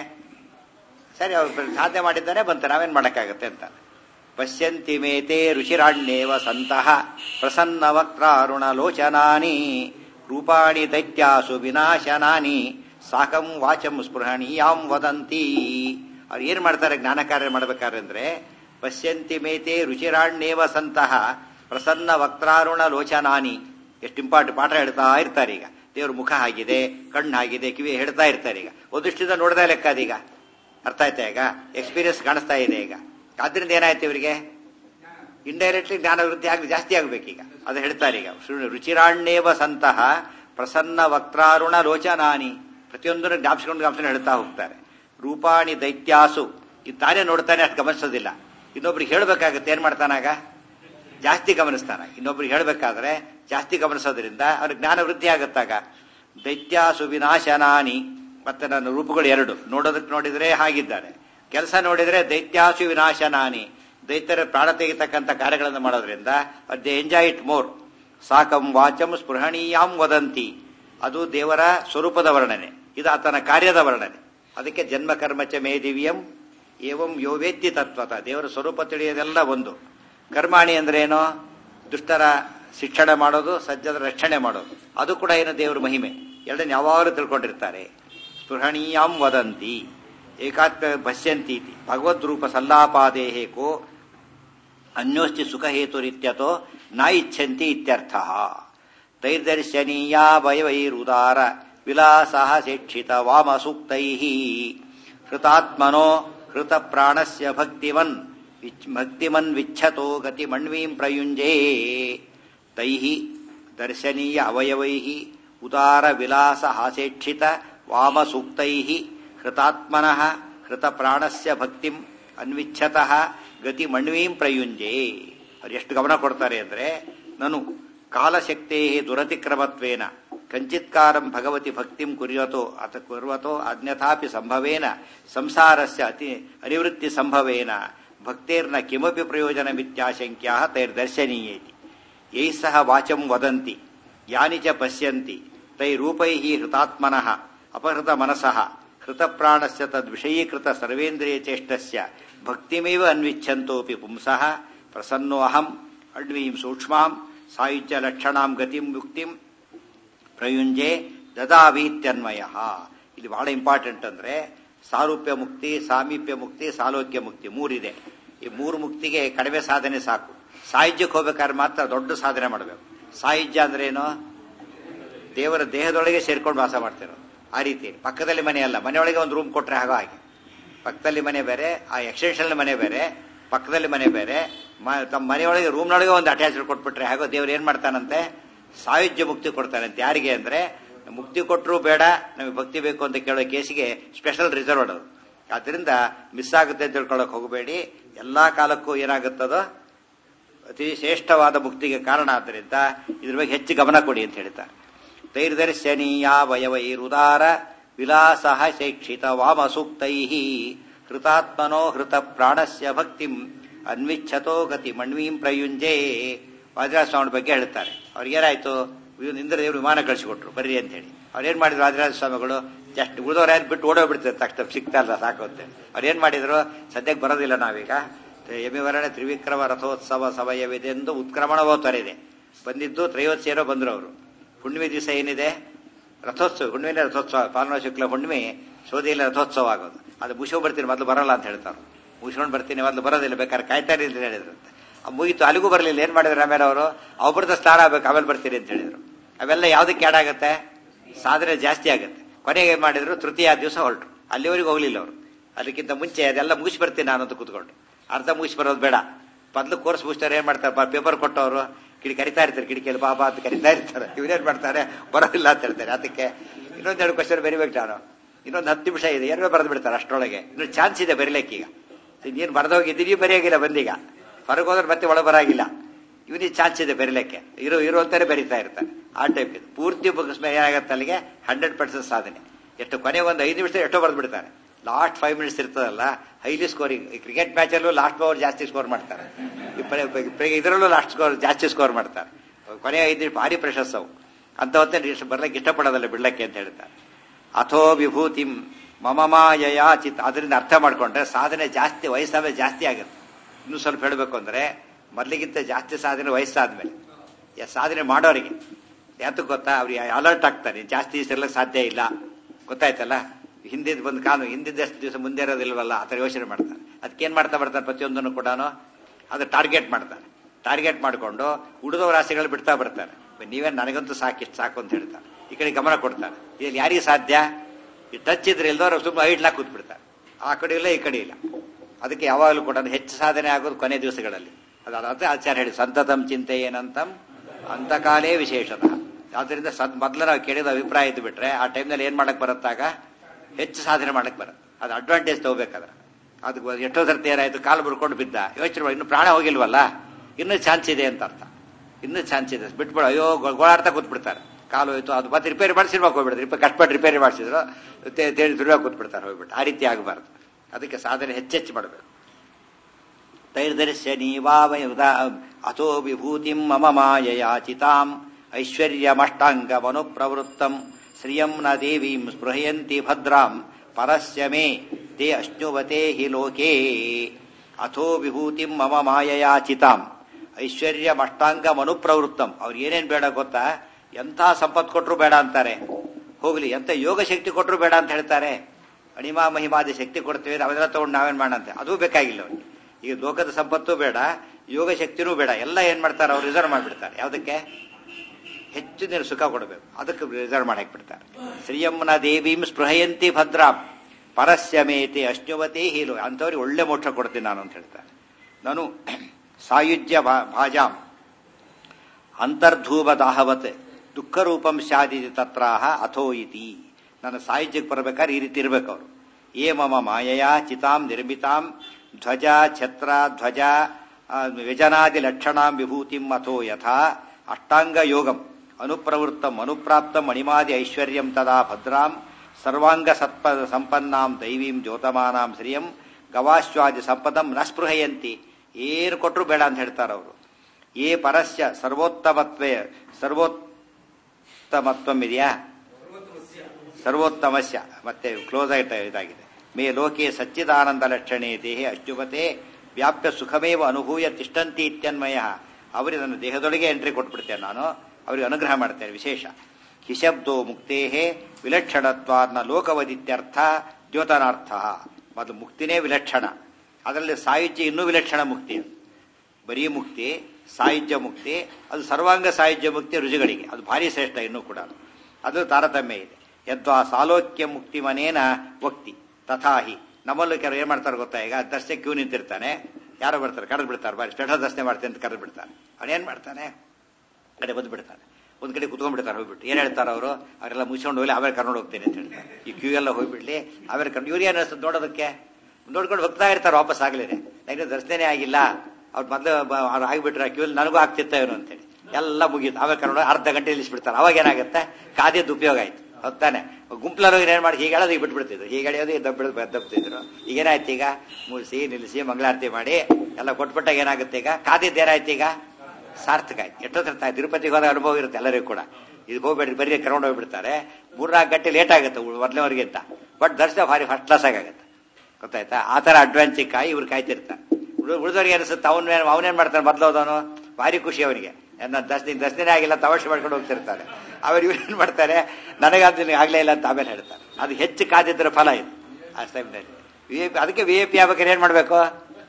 ಸರಿ ಅವ್ರು ಸಾಧನೆ ಮಾಡಿದ್ದಾನೆ ಬಂತ ನಾವೇನ್ ಮಾಡಕ್ಕಾಗತ್ತೆ ಅಂತ ಪಶ್ಯಂತಿ ಮೇತೆ ಋಷಿರಾಣ್ಯೇವ ಸಂತಹ ಪ್ರಸನ್ನ ವಕ್ರಾರುಣ ಲೋಚನಾನಿ ರೂಪಾಣಿ ದೈತ್ಯಾಸು ವಿನಾಶನಾನಿ ಸಾಕಂ ವಾಚಂ ಸ್ಪೃಹಣೀಯಾಂ ವದಂತಿ ಅವ್ರು ಏನ್ ಮಾಡ್ತಾರೆ ಜ್ಞಾನ ಕಾರ್ಯ ಮಾಡ್ಬೇಕಾದ್ರೆ ಅಂದ್ರೆ ಪಶ್ಯಂತಿ ಮೇತೆ ರುಚಿರಾಣ್ಯೇವ ಸಂತಹ ಪ್ರಸನ್ನ ವಕ್ರಾರುಣ ಲೋಚನಾನಿ ಎಷ್ಟು ಇಂಪಾರ್ಟೆಂಟ್ ಪಾಠ ಹೇಳ್ತಾ ಇರ್ತಾರೆ ಈಗ ದೇವ್ರ ಮುಖ ಆಗಿದೆ ಕಣ್ಣು ಆಗಿದೆ ಕಿವಿ ಹೇಳ್ತಾ ಇರ್ತಾರೆ ಈಗ ಒಂದಿಷ್ಟಿಂದ ನೋಡ್ದ ಲೆಕ್ಕ ಅದೀಗ ಅರ್ಥ ಆಯ್ತಾ ಈಗ ಎಕ್ಸ್ಪೀರಿಯನ್ಸ್ ಕಾಣಿಸ್ತಾ ಇದೆ ಈಗ ಆದ್ರಿಂದ ಏನಾಯ್ತು ಇವರಿಗೆ ಇಂಡೈರೆಕ್ಟ್ಲಿ ಜ್ಞಾನ ವೃದ್ಧಿ ಆಗಿ ಜಾಸ್ತಿ ಆಗ್ಬೇಕೀಗ ಅದು ಹೇಳ್ತಾರೆ ಈಗ ರುಚಿರಾಣ್ಯೇವ ಸಂತಹ ಪ್ರಸನ್ನ ವಕ್ರಾರುಣ ಲೋಚನಾನಿ ಪ್ರತಿಯೊಂದನ್ನು ಜ್ಞಾಪಿಸ್ಕೊಂಡು ಜ್ಞಾಪಿಸ್ಕೊಂಡು ಹೇಳ್ತಾ ಹೋಗ್ತಾರೆ ರೂಪಾಣಿ ದೈತ್ಯಾಸು ಇದು ತಾನೇ ನೋಡ್ತಾನೆ ಅಷ್ಟು ಗಮನಿಸೋದಿಲ್ಲ ಇನ್ನೊಬ್ರಿಗೆ ಹೇಳ್ಬೇಕಾಗತ್ತೆ ಏನ್ ಮಾಡ್ತಾನಾಗ ಜಾಸ್ತಿ ಗಮನಿಸ್ತಾನ ಇನ್ನೊಬ್ರಿಗೆ ಹೇಳ್ಬೇಕಾದ್ರೆ ಜಾಸ್ತಿ ಗಮನಿಸೋದ್ರಿಂದ ಅವ್ರ ಜ್ಞಾನ ವೃದ್ಧಿ ಆಗುತ್ತಾಗ ದೈತ್ಯಾಸು ವಿನಾಶನಾನಿ ಮತ್ತೆ ನನ್ನ ರೂಪಗಳು ಎರಡು ನೋಡೋದಕ್ಕೆ ನೋಡಿದ್ರೆ ಹಾಗಿದ್ದಾರೆ ಕೆಲಸ ನೋಡಿದ್ರೆ ದೈತ್ಯಾಸು ವಿನಾಶನಾನಿ ದೈತ್ಯರ ಪ್ರಾಣ ತೆಗಿತಕ್ಕಂಥ ಕಾರ್ಯಗಳನ್ನು ಮಾಡೋದ್ರಿಂದ ದೇ ಎಂಜಾಯ್ ಇಟ್ ಮೋರ್ ಸಾಕಂ ವಾಚಂ ಸ್ಪೃಹಣೀಯಾಂ ವದಂತಿ ಅದು ದೇವರ ಸ್ವರೂಪದ ವರ್ಣನೆ ಇದು ಆತನ ಕಾರ್ಯದ ವರ್ಣನೆ ಅದಕ್ಕೆ ಜನ್ಮ ಕರ್ಮಚ ಮೇ ದಿವ್ಯಂ ಏವಂ ಯೋ ವೇತ್ತಿ ತತ್ವತ ದೇವರ ಸ್ವರೂಪ ತಿಳಿಯೋದೆಲ್ಲ ಒಂದು ಕರ್ಮಾಣಿ ಅಂದ್ರೆ ಏನೋ ದುಷ್ಟರ ಶಿಕ್ಷಣ ಮಾಡೋದು ಸಜ್ಜದ ರಕ್ಷಣೆ ಮಾಡೋದು ಅದು ಕೂಡ ಏನು ದೇವರ ಮಹಿಮೆ ಎರಡನ್ನ ಯಾವಾಗಲೂ ತಿಳ್ಕೊಂಡಿರ್ತಾರೆ ಸ್ಪೃಹಣೀಯಾಂ ವದಂತಿ ಏಕಾತ್ಮ ಪಶ್ಯಂತಿ ಭಗವದ್ರೂಪ ಸಲ್ಲಾಪಾದೇಹೇ ಕೋ ಅನ್ಯೋಸ್ತಿ ಸುಖ ಹೇತುರಿತ್ಯತೋ ನ ಇಚ್ಛಂತಿ ಇತ್ಯರ್ಥ ತೈರ್ದರ್ಶನೀಯಾ ವಯವೈರುದಾರ ವಿಲಾಸ ಶಿಕ್ಷಿತ ವಾಮ ಸೂಕ್ತೈ ಹೃತಾತ್ಮನೋ ಹೃತ ಪ್ರಾಣಸ್ಯ ಭಕ್ತಿವನ್ ಭಕ್ತಿಮನ್ ವಿಚ್ಛತೋ ಗತಿ ಮಣ್ವೀಂ ಪ್ರಯುಂಜೇ ತೈ ದರ್ಶನೀಯ ಅವಯವೈ ಉದಾರ ವಿಲಾಸ ಹಾಸೇಕ್ಷಿತ ವಾಮ ಸೂಕ್ತೈ ಹೃತಾತ್ಮನಃ ಹೃತ ಪ್ರಾಣಸ್ಯ ಭಕ್ತಿಂ ಅನ್ವಿಚ್ಛತಃ ಗತಿ ಮಣ್ವೀಂ ಪ್ರಯುಂಜೆ ಅವ್ರು ಎಷ್ಟು ಗಮನ ಕೊಡ್ತಾರೆ ಅಂದ್ರೆ ನಾನು ಕಾಲಶಕ್ತೇ ದುರತಿಕ್ರಮತ್ವೇನ ಕಂಚಿತ್ಕಾರಂ ಭಗವತಿ ಭಕ್ತಿಂ ಕುರ್ಯತೋ ಅಥ ಕುರ್ವತೋ ಅನ್ಯಥಾಪಿ ಸಂಭವೇನ ಸಂಸಾರಸ್ಯ ಅತಿ ಅನಿವೃತ್ತಿ ಸಂಭವೇನ ಭಕ್ತೇರ್ನ ಕಿಮಪಿ ಪ್ರಯೋಜನಮಿತ್ಯಾಶಂಕ್ಯಾ ತೈರ್ದರ್ಶನೀಯೇತಿ ಯೈ ಸಹ ವಾಚಂ ವದಂತಿ ಯಾನಿ ಚ ಪಶ್ಯಂತಿ ತೈ ರೂಪೈ ಹೃತಾತ್ಮನಃ ಅಪಹೃತ ಮನಸಃ ಹೃತಪ್ರಾಣಸ್ಯ ತದ್ವಿಷಯೀಕೃತ ಸರ್ವೇಂದ್ರಿಯ ಚೇಷ್ಟಸ್ಯ ಭಕ್ತಿಮೇವ ಅನ್ವಿಚ್ಛಂತೋಪಿ ಪುಂಸಃ ಪ್ರಸನ್ನೋ ಅಹಂ ಅಡ್ವೀಂ ಸೂಕ್ಷ್ಮಾಂ ಸಾಯುಜ್ಯ ಲಕ್ಷಣಾಂ ಗತಿಂ ಮುಕ್ತಿಂ ಪ್ರಯುಂಜೆ ದದಾವೀತ್ಯನ್ವಯ ಇದು ಬಹಳ ಇಂಪಾರ್ಟೆಂಟ್ ಅಂದ್ರೆ ಸಾರೂಪ್ಯ ಮುಕ್ತಿ ಸಾಮೀಪ್ಯ ಮುಕ್ತಿ ಸಾಲೋಕ್ಯ ಮುಕ್ತಿ ಮೂರಿದೆ ಈ ಮೂರು ಮುಕ್ತಿಗೆ ಕಡಿಮೆ ಸಾಧನೆ ಸಾಕು ಸಾಯುಜ್ಯಕ್ಕೆ ಹೋಗ್ಬೇಕಾದ್ರೆ ಮಾತ್ರ ದೊಡ್ಡ ಸಾಧನೆ ಮಾಡಬೇಕು ಸಾಯುಜ್ಯ ಅಂದ್ರೆ ಏನು ದೇವರ ದೇಹದೊಳಗೆ ಸೇರ್ಕೊಂಡು ವಾಸ ಮಾಡ್ತಿರೋದು ಆ ರೀತಿ ಪಕ್ಕದಲ್ಲಿ ಮನೆ ಅಲ್ಲ ಮನೆಯೊಳಗೆ ಒಂದು ರೂಮ್ ಕೊಟ್ರೆ ಹಾಗೋ ಹಾಗೆ ಪಕ್ಕದಲ್ಲಿ ಮನೆ ಬೇರೆ ಆ ಎಕ್ಸ್ಟೆನ್ಷನ್ ಮನೆ ಬೇರೆ ಪಕ್ಕದಲ್ಲಿ ಮನೆ ಬೇರೆ ತಮ್ಮ ಮನೆಯೊಳಗೆ ರೂಮ್ನೊಳಗೆ ಒಂದು ಅಟ್ಯಾಚ್ಡ್ ಕೊಟ್ಬಿಟ್ರೆ ಹಾಗೋ ದೇವ್ರು ಏನ್ ಮಾಡ್ತಾನಂತೆ ಸಾಯುಜ್ಯ ಮುಕ್ತಿ ಕೊಡ್ತಾನಂತೆ ಯಾರಿಗೆ ಅಂದ್ರೆ ಮುಕ್ತಿ ಕೊಟ್ಟರು ಬೇಡ ನಮಗೆ ಭಕ್ತಿ ಬೇಕು ಅಂತ ಕೇಳೋ ಕೇಸಿಗೆ ಸ್ಪೆಷಲ್ ರಿಸರ್ವ್ ಅದು ಆದ್ರಿಂದ ಮಿಸ್ ಆಗುತ್ತೆ ಅಂತ ತಿಳ್ಕೊಳಕ್ ಹೋಗಬೇಡಿ ಎಲ್ಲಾ ಕಾಲಕ್ಕೂ ಏನಾಗುತ್ತದೋ ಅತಿ ಶ್ರೇಷ್ಠವಾದ ಮುಕ್ತಿಗೆ ಕಾರಣ ಆದ್ದರಿಂದ ಇದ್ರ ಬಗ್ಗೆ ಹೆಚ್ಚು ಗಮನ ಕೊಡಿ ಅಂತ ಹೇಳ್ತಾರೆ ತೈರ್ದರ್ಶನೀಯ ವಯವೈರುದಾರ ವಿಲಾಸ ಶೈಕ್ಷಿತ ವಾಮ ಸೂಕ್ತೈ ಹೃತಾತ್ಮನೋ ಹೃತ ಪ್ರಾಣಸ್ಯ ಭಕ್ತಿಂ ಅನ್ವಿಚ್ಛತೋ ಗತಿ ಮಣ್ವೀಂ ಪ್ರಯುಂಜೆ ವಾದಿರಾಜ ಸ್ವಾಮಿ ಬಗ್ಗೆ ಹೇಳ್ತಾರೆ ಅವ್ರಿಗೇನಾಯ್ತು ಇಂದ್ರದೇವರು ವಿಮಾನ ಕಳಿಸಿಕೊಟ್ರು ಬರ್ರಿ ಅಂತ ಹೇಳಿ ಅವ್ರೇನ್ ಮಾಡಿದ್ರು ವಾದಿರಾಜ ಸ್ವಾಮಿಗಳು ಜಸ್ಟ್ ಉಳಿದವ್ರು ಯಾರು ಬಿಟ್ಟು ಓಡೋಗ್ಬಿಡ್ತಾರೆ ತಕ್ಷಣ ಸಿಗ್ತಾ ಇಲ್ಲ ಸಾಕು ಅಂತ ಅವ್ರೇನ್ ಮಾಡಿದ್ರು ಸದ್ಯಕ್ಕೆ ಬರೋದಿಲ್ಲ ನಾವೀಗ ಯಮಿವರಣ ತ್ರಿವಿಕ್ರಮ ರಥೋತ್ಸವ ಸಮಯವಿದೆಂದು ಉತ್ಕ್ರಮಣವೋ ತೊರೆದೆ ಬಂದಿದ್ದು ತ್ರಯೋತ್ಸೇನೋ ಬಂದ್ರು ಅವರು ಹುಣ್ಣಿಮೆ ದಿವಸ ಏನಿದೆ ರಥೋತ್ಸವ ಹುಣ್ಣಿಮೆ ರಥೋತ್ಸವ ಪಾಲನ ಶುಕ್ಲ ಹುಣ್ಣಿಮೆ ಸೋದಿಯಲ್ಲಿ ರಥೋತ್ಸವ ಆಗೋದು ಅದು ಮುಗಿಸ್ಕೊಂಡು ಬರ್ತೀನಿ ಮೊದಲು ಬರಲ್ಲ ಅಂತ ಹೇಳ್ತಾರೆ ಮುಗಿಸ್ಕೊಂಡು ಬರ್ತೀನಿ ಮೊದಲು ಬರೋದಿಲ್ಲ ಬೇಕಾದ್ರೆ ಕಾಯ್ತಾರೆ ಅಂತ ಹೇಳಿದ್ರು ಮುಗೀತು ಅಲ್ಲಿಗೂ ಬರಲಿಲ್ಲ ಏನ್ ಮಾಡಿದ್ರು ಆಮೇಲೆ ಅವರು ಒಬ್ಬರದ ಸ್ನಾನ ಆಗ್ಬೇಕು ಆಮೇಲೆ ಬರ್ತೀನಿ ಅಂತ ಹೇಳಿದ್ರು ಅವೆಲ್ಲ ಯಾವುದಕ್ಕೆ ಆಡ್ ಆಗುತ್ತೆ ಸಾಧನೆ ಜಾಸ್ತಿ ಆಗುತ್ತೆ ಕೊನೆಗೆ ಏನ್ ಮಾಡಿದ್ರು ತೃತೀಯ ದಿವಸ ಹೊರಟರು ಅಲ್ಲಿವರೆಗೂ ಹೋಗ್ಲಿಲ್ಲ ಅವರು ಅದಕ್ಕಿಂತ ಮುಂಚೆ ಅದೆಲ್ಲ ಮುಗಿಸಿ ಬರ್ತೀನಿ ನಾನು ಅಂತ ಕೂತ್ಕೊಂಡು ಅರ್ಧ ಮುಗಿಸಿ ಬರೋದು ಬೇಡ ಮೊದ್ಲು ಕೋರ್ಸ್ ಮುಗಿಸ್ತಾರೆ ಏನ್ ಮಾಡ್ತಾರೆ ಪೇಪರ್ ಕೊಟ್ಟವರು ಕಿಡಿ ಕರಿತಾ ಇರ್ತಾರೆ ಕಿಡಿಕಿಯಲ್ಲಿ ಬಾಬಾ ಅಂತ ಕರಿತಾ ಇರ್ತಾರೆ ಇವ್ರೇನ್ ಮಾಡ್ತಾರೆ ಬರೋದಿಲ್ಲ ಅಂತ ಹೇಳ್ತಾರೆ ಅದಕ್ಕೆ ಇನ್ನೊಂದೆರಡು ಕ್ವಶನ್ ಬರಿಬೇಕು ನಾನು ಇನ್ನೊಂದು ಹತ್ತು ನಿಮಿಷ ಇದೆ ಎರಡು ಬರೆದು ಬಿಡ್ತಾರೆ ಅಷ್ಟರೊಳಗೆ ಇನ್ನು ಚಾನ್ಸ್ ಇದೆ ಬರೀಲಿಕ್ಕೆ ಈಗ ನೀನು ಬರೆದೋಗಿದ್ದೀನಿ ಬರೆಯಾಗಿಲ್ಲ ಬಂದೀಗ ಹೊರಗೆ ಹೋದ್ರೆ ಮತ್ತೆ ಒಳ ಬರಾಗಿಲ್ಲ ಇವನಿಗೆ ಚಾನ್ಸ್ ಇದೆ ಬರೀಲಿಕ್ಕೆ ಇರೋ ಇರೋ ಅಂತಾನೆ ಬರೀತಾ ಇರ್ತಾನೆ ಆ ಟೈಪ್ ಇದು ಪೂರ್ತಿ ಮುಗಿಸ್ಮೆ ಏನಾಗತ್ತೆ ಅಲ್ಲಿಗೆ ಹಂಡ್ರೆಡ್ ಪರ್ಸೆಂಟ್ ಸಾಧನೆ ಎಷ್ಟು ಕೊನೆ ಒಂದು ಐದು ನಿಮಿಷ ಎಷ್ಟೋ ಬರೆದು ಬಿಡ್ತಾನೆ ಲಾಸ್ಟ್ ಫೈವ್ ಮಿನಿಟ್ಸ್ ಇರ್ತದಲ್ಲ ಹೈಲಿ ಸ್ಕೋರಿಂಗ್ ಕ್ರಿಕೆಟ್ ಮ್ಯಾಚಲ್ಲೂ ಲಾಸ್ಟ್ ಓವರ್ ಜಾಸ್ತಿ ಸ್ಕೋರ್ ಮಾಡ್ತಾರೆ ಇದರಲ್ಲೂ ಲಾಸ್ಟ್ ಸ್ಕೋರ್ ಜಾಸ್ತಿ ಸ್ಕೋರ್ ಮಾಡ್ತಾರೆ ಕೊನೆ ಐದು ನಿಮಿಷ ಭಾರಿ ಪ್ರೆಷರ್ಸ್ ಅವು ಅಂತ ಹೊತ್ತೇ ಬರ್ಲಿಕ್ಕೆ ಇಷ್ಟಪಡೋದಲ್ಲ ಬಿಡ್ಲಕ್ಕೆ ಅಂತ ಹೇಳ್ತಾರೆ ಅಥೋ ವಿಭೂತಿಂ ಮಮ ಮಾಯಯ ಚಿತ್ ಅದರಿಂದ ಅರ್ಥ ಮಾಡ್ಕೊಂಡ್ರೆ ಸಾಧನೆ ಜಾಸ್ತಿ ವಯಸ್ಸಾದ್ರೆ ಜಾಸ್ತಿ ಆಗುತ್ತೆ ಇನ್ನು ಸ್ವಲ್ಪ ಹೇಳಬೇಕು ಅಂದ್ರೆ ಮೊದಲಿಗಿಂತ ಜಾಸ್ತಿ ಸಾಧನೆ ವಯಸ್ಸಾದ್ಮೇಲೆ ಸಾಧನೆ ಮಾಡೋರಿಗೆ ಯಾತಕ್ಕೆ ಗೊತ್ತಾ ಅವ್ರಿಗೆ ಅಲರ್ಟ್ ಆಗ್ತಾರೆ ಜಾಸ್ತಿ ದಿವಸ ಇರ್ಲಿಕ್ಕೆ ಸಾಧ್ಯ ಇಲ್ಲ ಗೊತ್ತಾಯ್ತಲ್ಲ ಹಿಂದಿದ್ ಬಂದು ಕಾನು ಹಿಂದಿದ್ದಷ್ಟು ದಿವಸ ಮುಂದೆ ಇರೋದಿಲ್ವಲ್ಲ ಆ ಥರ ಯೋಚನೆ ಮಾಡ್ತಾರೆ ಅದಕ್ಕೇನ್ ಮಾಡ್ತಾ ಬರ್ತಾರೆ ಪ್ರತಿಯೊಂದನ್ನು ಕೂಡ ಅದು ಟಾರ್ಗೆಟ್ ಮಾಡ್ತಾರೆ ಟಾರ್ಗೆಟ್ ಮಾಡಿಕೊಂಡು ಉಳಿದವ ರಾಶಿಗಳು ಬಿಡ್ತಾ ಬರ್ತಾರೆ ನೀವೇ ನನಗಂತೂ ಸಾಕಿಷ್ಟು ಸಾಕು ಅಂತ ಹೇಳ್ತಾರೆ ಈ ಕಡೆ ಗಮನ ಕೊಡ್ತಾರೆ ಇಲ್ಲಿ ಯಾರಿಗೆ ಸಾಧ್ಯ ಈ ಟಚ್ ಇದ್ರೆ ಇಲ್ದವ್ರು ಸುಮ್ಮನೆ ಐಡ್ಲಾಕ್ ಕೂತ್ಬಿಡ್ತಾರೆ ಆ ಕಡೆ ಇಲ್ಲ ಈ ಕಡೆ ಇಲ್ಲ ಅದಕ್ಕೆ ಯಾವಾಗಲೂ ಕೂಡ ಹೆಚ್ಚು ಸಾಧನೆ ಆಗೋದು ಕೊನೆ ದಿವಸಗಳಲ್ಲಿ ಅದಾದ ಆಚಾರ್ಯ ಹೇಳಿ ಸಂತತಂ ಚಿಂತೆ ಏನಂತಂ ಅಂತಕಾಲೇ ವಿಶೇಷತಃ ಆದ್ರಿಂದ ಸದ್ ಮೊದಲು ನಾವು ಕೇಳಿದ ಅಭಿಪ್ರಾಯ ಇದ್ದು ಬಿಟ್ರೆ ಆ ಟೈಮ್ನಲ್ಲಿ ಏನ್ ಮಾಡಕ್ ಬರುತ್ತಾಗ ಹೆಚ್ಚು ಸಾಧನೆ ಮಾಡಕ್ ಬರುತ್ತೆ ಅದು ಅಡ್ವಾಂಟೇಜ್ ತಗೋಬೇಕಾದ್ರೆ ಅದು ಎಷ್ಟೋ ಸರ್ತಿ ಏನಾಯ್ತು ಕಾಲು ಬರ್ಕೊಂಡು ಬಿದ್ದ ಯೋಚನೆ ಮಾಡಿ ಇನ್ನು ಪ್ರಾಣ ಹೋಗಿಲ್ವಲ್ಲ ಇನ್ನೂ ಚಾನ್ಸ್ ಇದೆ ಅಂತ ಅರ್ಥ ಇನ್ನೂ ಚಾನ್ಸ್ ಇದೆ ಬಿಟ್ಬಿಡು ಅಯ್ಯೋ ಗೋಳಾಡ್ತಾ ಕೂತ್ಬಿಡ್ತಾರೆ ಕಾಲು ಹೋಯ್ತು ಅದು ಮತ್ತೆ ರಿಪೇರಿ ಮಾಡಿಸಿರ್ಬೇಕು ಹೋಗ್ಬಿಡ್ತಾರೆ ರಿಪೇರಿ ಕಷ್ಟಪಟ್ಟು ರಿಪೇರಿ ಮಾಡಿಸಿದ್ರು ತೇಳಿ ತಿರುವಾಗ ಕೂತ್ಬಿಡ್ತಾರೆ ಹೋಗ್ಬಿಟ್ಟು ಆ ರೀತಿ ಆಗಬಾರ್ದು ಅದಕ್ಕೆ ಸಾಧನೆ ಹೆಚ್ಚೆಚ್ಚು ಮಾಡಬೇಕು ತೈರ್ದರ್ಶ್ಯ ನೀವಾವಯುಧ ಅಥೋ ವಿಭೂತಿಂ ಮಮ ಮಾಯಯಾಚಿತಾಂ ಐಶ್ವರ್ಯಮಷ್ಟಾಂಗಮನು ಪ್ರವೃತ್ತಂ ಶ್ರಿಯಂ ನ ದೇವೀಂ ಸ್ಪೃಹಯಂತಿ ಭದ್ರಾಂ ಪರಸ್ಯ ಮೇ ತೇ ಅಶ್ನುವತೆ ಹಿ ಲೋಕೇ ಅಥೋ ವಿಭೂತಿಂ ಮಮ ಮಾಯಯಾಚಿತಾಂ ಐಶ್ವರ್ಯಮಷ್ಟಾಂಗಮನು ಪ್ರವೃತ್ತಂ ಅವ್ರು ಏನೇನ್ ಬೇಡ ಗೊತ್ತಾ ಎಂಥ ಸಂಪತ್ತು ಕೊಟ್ಟರು ಬೇಡ ಅಂತಾರೆ ಹೋಗ್ಲಿ ಎಂತ ಯೋಗ ಶಕ್ತಿ ಕೊಟ್ಟರು ಬೇಡ ಅಂತ ಹೇಳ್ತಾರೆ ಅಣಿಮಾ ಮಹಿಮಾದಿ ಶಕ್ತಿ ಕೊಡ್ತೇವೆ ಅವೆಲ್ಲ ತಗೊಂಡು ನಾವೇನ್ ಮಾಡಂತೆ ಅದೂ ಬೇಕಾಗಿಲ್ಲ ಅವ್ರಿಗೆ ಈಗ ಲೋಕದ ಸಂಪತ್ತು ಬೇಡ ಯೋಗ ಶಕ್ತಿನೂ ಬೇಡ ಎಲ್ಲ ಏನ್ ಮಾಡ್ತಾರೆ ಅವ್ರು ರಿಸರ್ವ್ ಮಾಡಿಬಿಡ್ತಾರೆ ಯಾವುದಕ್ಕೆ ಹೆಚ್ಚು ದಿನ ಸುಖ ಕೊಡಬೇಕು ಅದಕ್ಕೆ ರಿಸರ್ವ್ ಮಾಡಕ್ ಬಿಡ್ತಾರೆ ಶ್ರೀಯಮ್ಮನ ದೇವೀಂ ಸ್ಪೃಹಯಂತಿ ಭದ್ರಾಂ ಪರಸ್ಯ ಮೇತೆ ಅಶ್ನುವತಿ ಹೀಲು ಅಂಥವ್ರಿಗೆ ಒಳ್ಳೆ ಮೋಕ್ಷ ಕೊಡ್ತೀನಿ ನಾನು ಅಂತ ಹೇಳ್ತಾರೆ ನಾನು ಸಾಯುಜ್ಯ ಭಾಜಾಂ ಅಂತರ್ಧೂಪ ದಾಹವತ್ ದುಃಖ ರೂಪಂ ಸ್ಯಾದಿ ತತ್ರಾಹ ಅಥೋ ಇತಿ ನನ್ನ ಸಾಯುಜ್ಯಕ್ಕೆ ಬರ್ಬೇಕಾದ್ರೆ ಈ ರೀತಿ ಇರ್ಬೇಕು ಅವರು ಏ ಮಮ ಮಾಯಯ ಚಿತಾಂ ನಿರ್ಮಿತಾಂ ಧ್ವಜ ಛತ್ರ ಧ್ವಜ ವ್ಯಜನಾದಿ ಲಕ್ಷಣಾಂ ವಿಭೂತಿಂ ಅಥೋ ಯಥಾ ಅಷ್ಟಾಂಗ ಯೋಗಂ ಅನುಪ್ರವೃತ್ತಂ ಅನುಪ್ರಾಪ್ತಂ ಮಣಿಮಾದಿ ಐಶ್ವರ್ಯಂ ತದಾ ಭದ್ರಾಂ ಸರ್ವಾಂಗ ಸತ್ಪ ಸಂಪನ್ನಾಂ ದೈವೀಂ ಜ್ಯೋತಮಾನಾಂ ಶ್ರಿಯಂ ಗವಾಶ್ವಾದಿ ಸಂಪದಂ ನ ಸ್ಪೃಹಯಂತಿ ಏನು ಕೊಟ್ಟರು ಬೇಡ ಅಂತ ಹೇಳ್ತಾರೆ ಅವರು ಏ ಪರಸ್ಯ ಸರ್ವೋತ್ತಮತ್ವೇ ಸರ್ವೋತ್ತಮತ್ವಂ ಇದೆಯಾ ಸರ್ವೋತ್ತಮಸ್ಯ ಮತ್ತೆ ಕ್ಲೋಸ್ ಆಗಿ ಇದಾಗಿದೆ ಮೇ ಲೋಕೆ ಸಚ್ಚಿದಾನಂದ ಲಕ್ಷಣೆ ದೇಹೆ ಅಶ್ಯುಪತೆ ವ್ಯಾಪ್ಯ ಸುಖಮೇವ ಅನುಭೂಯ ತಿಷ್ಟಂತಿ ಇತ್ಯನ್ಮಯ ಅವರಿಗೆ ನನ್ನ ದೇಹದೊಳಗೆ ಎಂಟ್ರಿ ಕೊಟ್ಬಿಡ್ತೇನೆ ನಾನು ಅವರಿಗೆ ಅನುಗ್ರಹ ಮಾಡ್ತೇನೆ ವಿಶೇಷ ಹಿಶಬ್ದೋ ಮುಕ್ತೇಹೇ ವಿಲಕ್ಷಣತ್ವಾನ್ನ ಲೋಕವದಿತ್ಯರ್ಥ ದ್ಯೋತನಾರ್ಥ ಮೊದಲು ಮುಕ್ತಿನೇ ವಿಲಕ್ಷಣ ಅದರಲ್ಲಿ ಸಾಯುಜ್ಯ ಇನ್ನೂ ವಿಲಕ್ಷಣ ಮುಕ್ತಿ ಬರೀ ಮುಕ್ತಿ ಸಾಯುಜ್ಯ ಮುಕ್ತಿ ಅದು ಸರ್ವಾಂಗ ಸಾಯುಜ್ಯ ಮುಕ್ತಿ ರುಜುಗಳಿಗೆ ಅದು ಭಾರಿ ಶ್ರೇಷ್ಠ ಇನ್ನೂ ಕೂಡ ಅದು ತಾರತಮ್ಯ ಇದೆ ಯದ್ವಾ ಸಾಲೋಕ್ಯ ಮುಕ್ತಿ ಮನೇನ ವಕ್ತಿ ತಥಾಹಿ ನಮ್ಮಲ್ಲೂ ಕೆಲವರು ಏನ್ ಮಾಡ್ತಾರೆ ಗೊತ್ತಾ ಈಗ ದರ್ಶನ ಕ್ಯೂ ನಿಂತಿರ್ತಾನೆ ಯಾರೋ ಬರ್ತಾರೆ ಕರೆದು ಬಿಡ್ತಾರೆ ಬಾರಿ ಸ್ಟೇಟ ದರ್ಶನ ಮಾಡ್ತೇನೆ ಅಂತ ಕರೆದು ಬಿಡ್ತಾನೆ ಅವನೇನ್ ಮಾಡ್ತಾನೆ ಕಡೆ ಬಂದು ಬಿಡ್ತಾನೆ ಒಂದ್ ಕಡೆ ಕುತ್ಕೊಂಡ್ಬಿಡ್ತಾರೆ ಹೋಗ್ಬಿಟ್ಟು ಏನ್ ಹೇಳ್ತಾರೆ ಅವರು ಅವರೆಲ್ಲ ಮುಗಿಸ್ಕೊಂಡು ಹೋಗ್ಲಿ ಆಮೇಲೆ ಕರ್ಕೊಂಡು ಹೋಗ್ತೇನೆ ಅಂತ ಹೇಳ್ತಾರೆ ಈ ಕ್ಯೂ ಎಲ್ಲ ಹೋಗ್ಬಿಡ್ಲಿ ಆಮೇಲೆ ಕರ್ಕೊಂಡು ಇವ್ರು ಏನ್ ಅನಿಸ್ತದೆ ನೋಡೋದಕ್ಕೆ ನೋಡ್ಕೊಂಡು ಹೋಗ್ತಾ ಇರ್ತಾರೆ ವಾಪಸ್ ಆಗ್ಲಿದೆ ನನಗೆ ದರ್ಶನನೇ ಆಗಿಲ್ಲ ಅವ್ರು ಮೊದಲು ಅವ್ರು ಆಗಿಬಿಟ್ರೆ ಕ್ಯೂ ನನಗೂ ಆಗ್ತಿತ್ತ ಇವನು ಅಂತೇಳಿ ಎಲ್ಲ ಮುಗೀತು ಆಮೇಲೆ ಕರ್ಕೊಂಡು ಅರ್ಧ ಗಂಟೆ ನಿಲ್ಲಿಸ್ಬಿಡ್ತಾರೆ ಅವಾಗ ಏನಾಗುತ್ತೆ ಕಾದಿದ್ದು ಉಪಯೋಗ ಆಯ್ತು ಹೊತ್ತಾನೆ ಗುಂಪ್ಲರು ಏನ್ ಮಾಡಿ ಹೀಗೆ ಹೇಳೋದು ಈಗ ಬಿಟ್ಬಿಡ್ತಿದ್ರು ಹೀಗೆ ಎಳೆಯೋದು ದಬ್ಬಿಡ್ ದಬ್ತಿದ್ರು ಈಗ ಏನಾಯ್ತು ಈಗ ಮುಗಿಸಿ ನಿಲ್ಲಿಸಿ ಮಂಗಳಾರತಿ ಮಾಡಿ ಎಲ್ಲ ಕೊಟ್ಬಿಟ್ಟಾಗ ಏನಾಗುತ್ತೆ ಈಗ ಕಾದಿದ್ದು ಏನಾಯ್ತು ಈಗ ಸಾರ್ಥಕ ಆಯ್ತು ಎಷ್ಟೊತ್ತ ತಿರುಪತಿಗೆ ಹೋದ ಅನುಭವ ಇರುತ್ತೆ ಎಲ್ಲರಿಗೂ ಕೂಡ ಇದಕ್ಕೆ ಹೋಗ್ಬೇಡ್ರಿ ಬರೀ ಕರ್ಕೊಂಡು ಹೋಗ್ಬಿಡ್ತಾರೆ ಮೂರ್ನಾಲ್ಕು ಗಂಟೆ ಲೇಟ್ ಆಗುತ್ತೆ ಮೊದಲವರೆಗಿಂತ ಬಟ್ ದರ್ಶನ ಭಾರಿ ಫಸ್ಟ್ ಕ್ಲಾಸ್ ಆಗುತ್ತೆ ಗೊತ್ತಾಯ್ತಾ ಆ ತರ ಅಡ್ವಾನ್ಸಿಗೆ ಕಾಯಿ ಇವ್ರು ಕಾಯ್ತಿರ್ತಾರೆ ಉಳಿದವ್ರಿಗೆ ಅನಿಸುತ್ತೆ ಅವನ ಅವನೇನ್ ಮಾಡ್ತಾನೆ ಮೊದಲೋದವನು ಭಾರಿ ಖುಷಿ ಅವನಿಗೆ ನನ್ನ ದರ್ಶನ ದರ್ಶನೇ ಆಗಿಲ್ಲ ತವಶೆ ಮಾಡ್ಕೊಂಡು ಹೋಗ್ತಿರ್ತಾರೆ ಅವ್ರು ಇವ್ರು ಏನ್ ಮಾಡ್ತಾರೆ ನನಗಂತ ಆಗ್ಲೇ ಇಲ್ಲ ಅಂತ ಆಮೇಲೆ ಹೇಳ್ತಾರೆ ಅದು ಹೆಚ್ಚು ಕಾದಿದ್ರ ಫಲ ಇದು ಆ ಟೈಮ್ನಲ್ಲಿ ವಿ ಅದಕ್ಕೆ ವಿ ಎ ಪಿ ಆಗ್ಬೇಕಾದ್ರೆ ಏನ್ ಮಾಡ್ಬೇಕು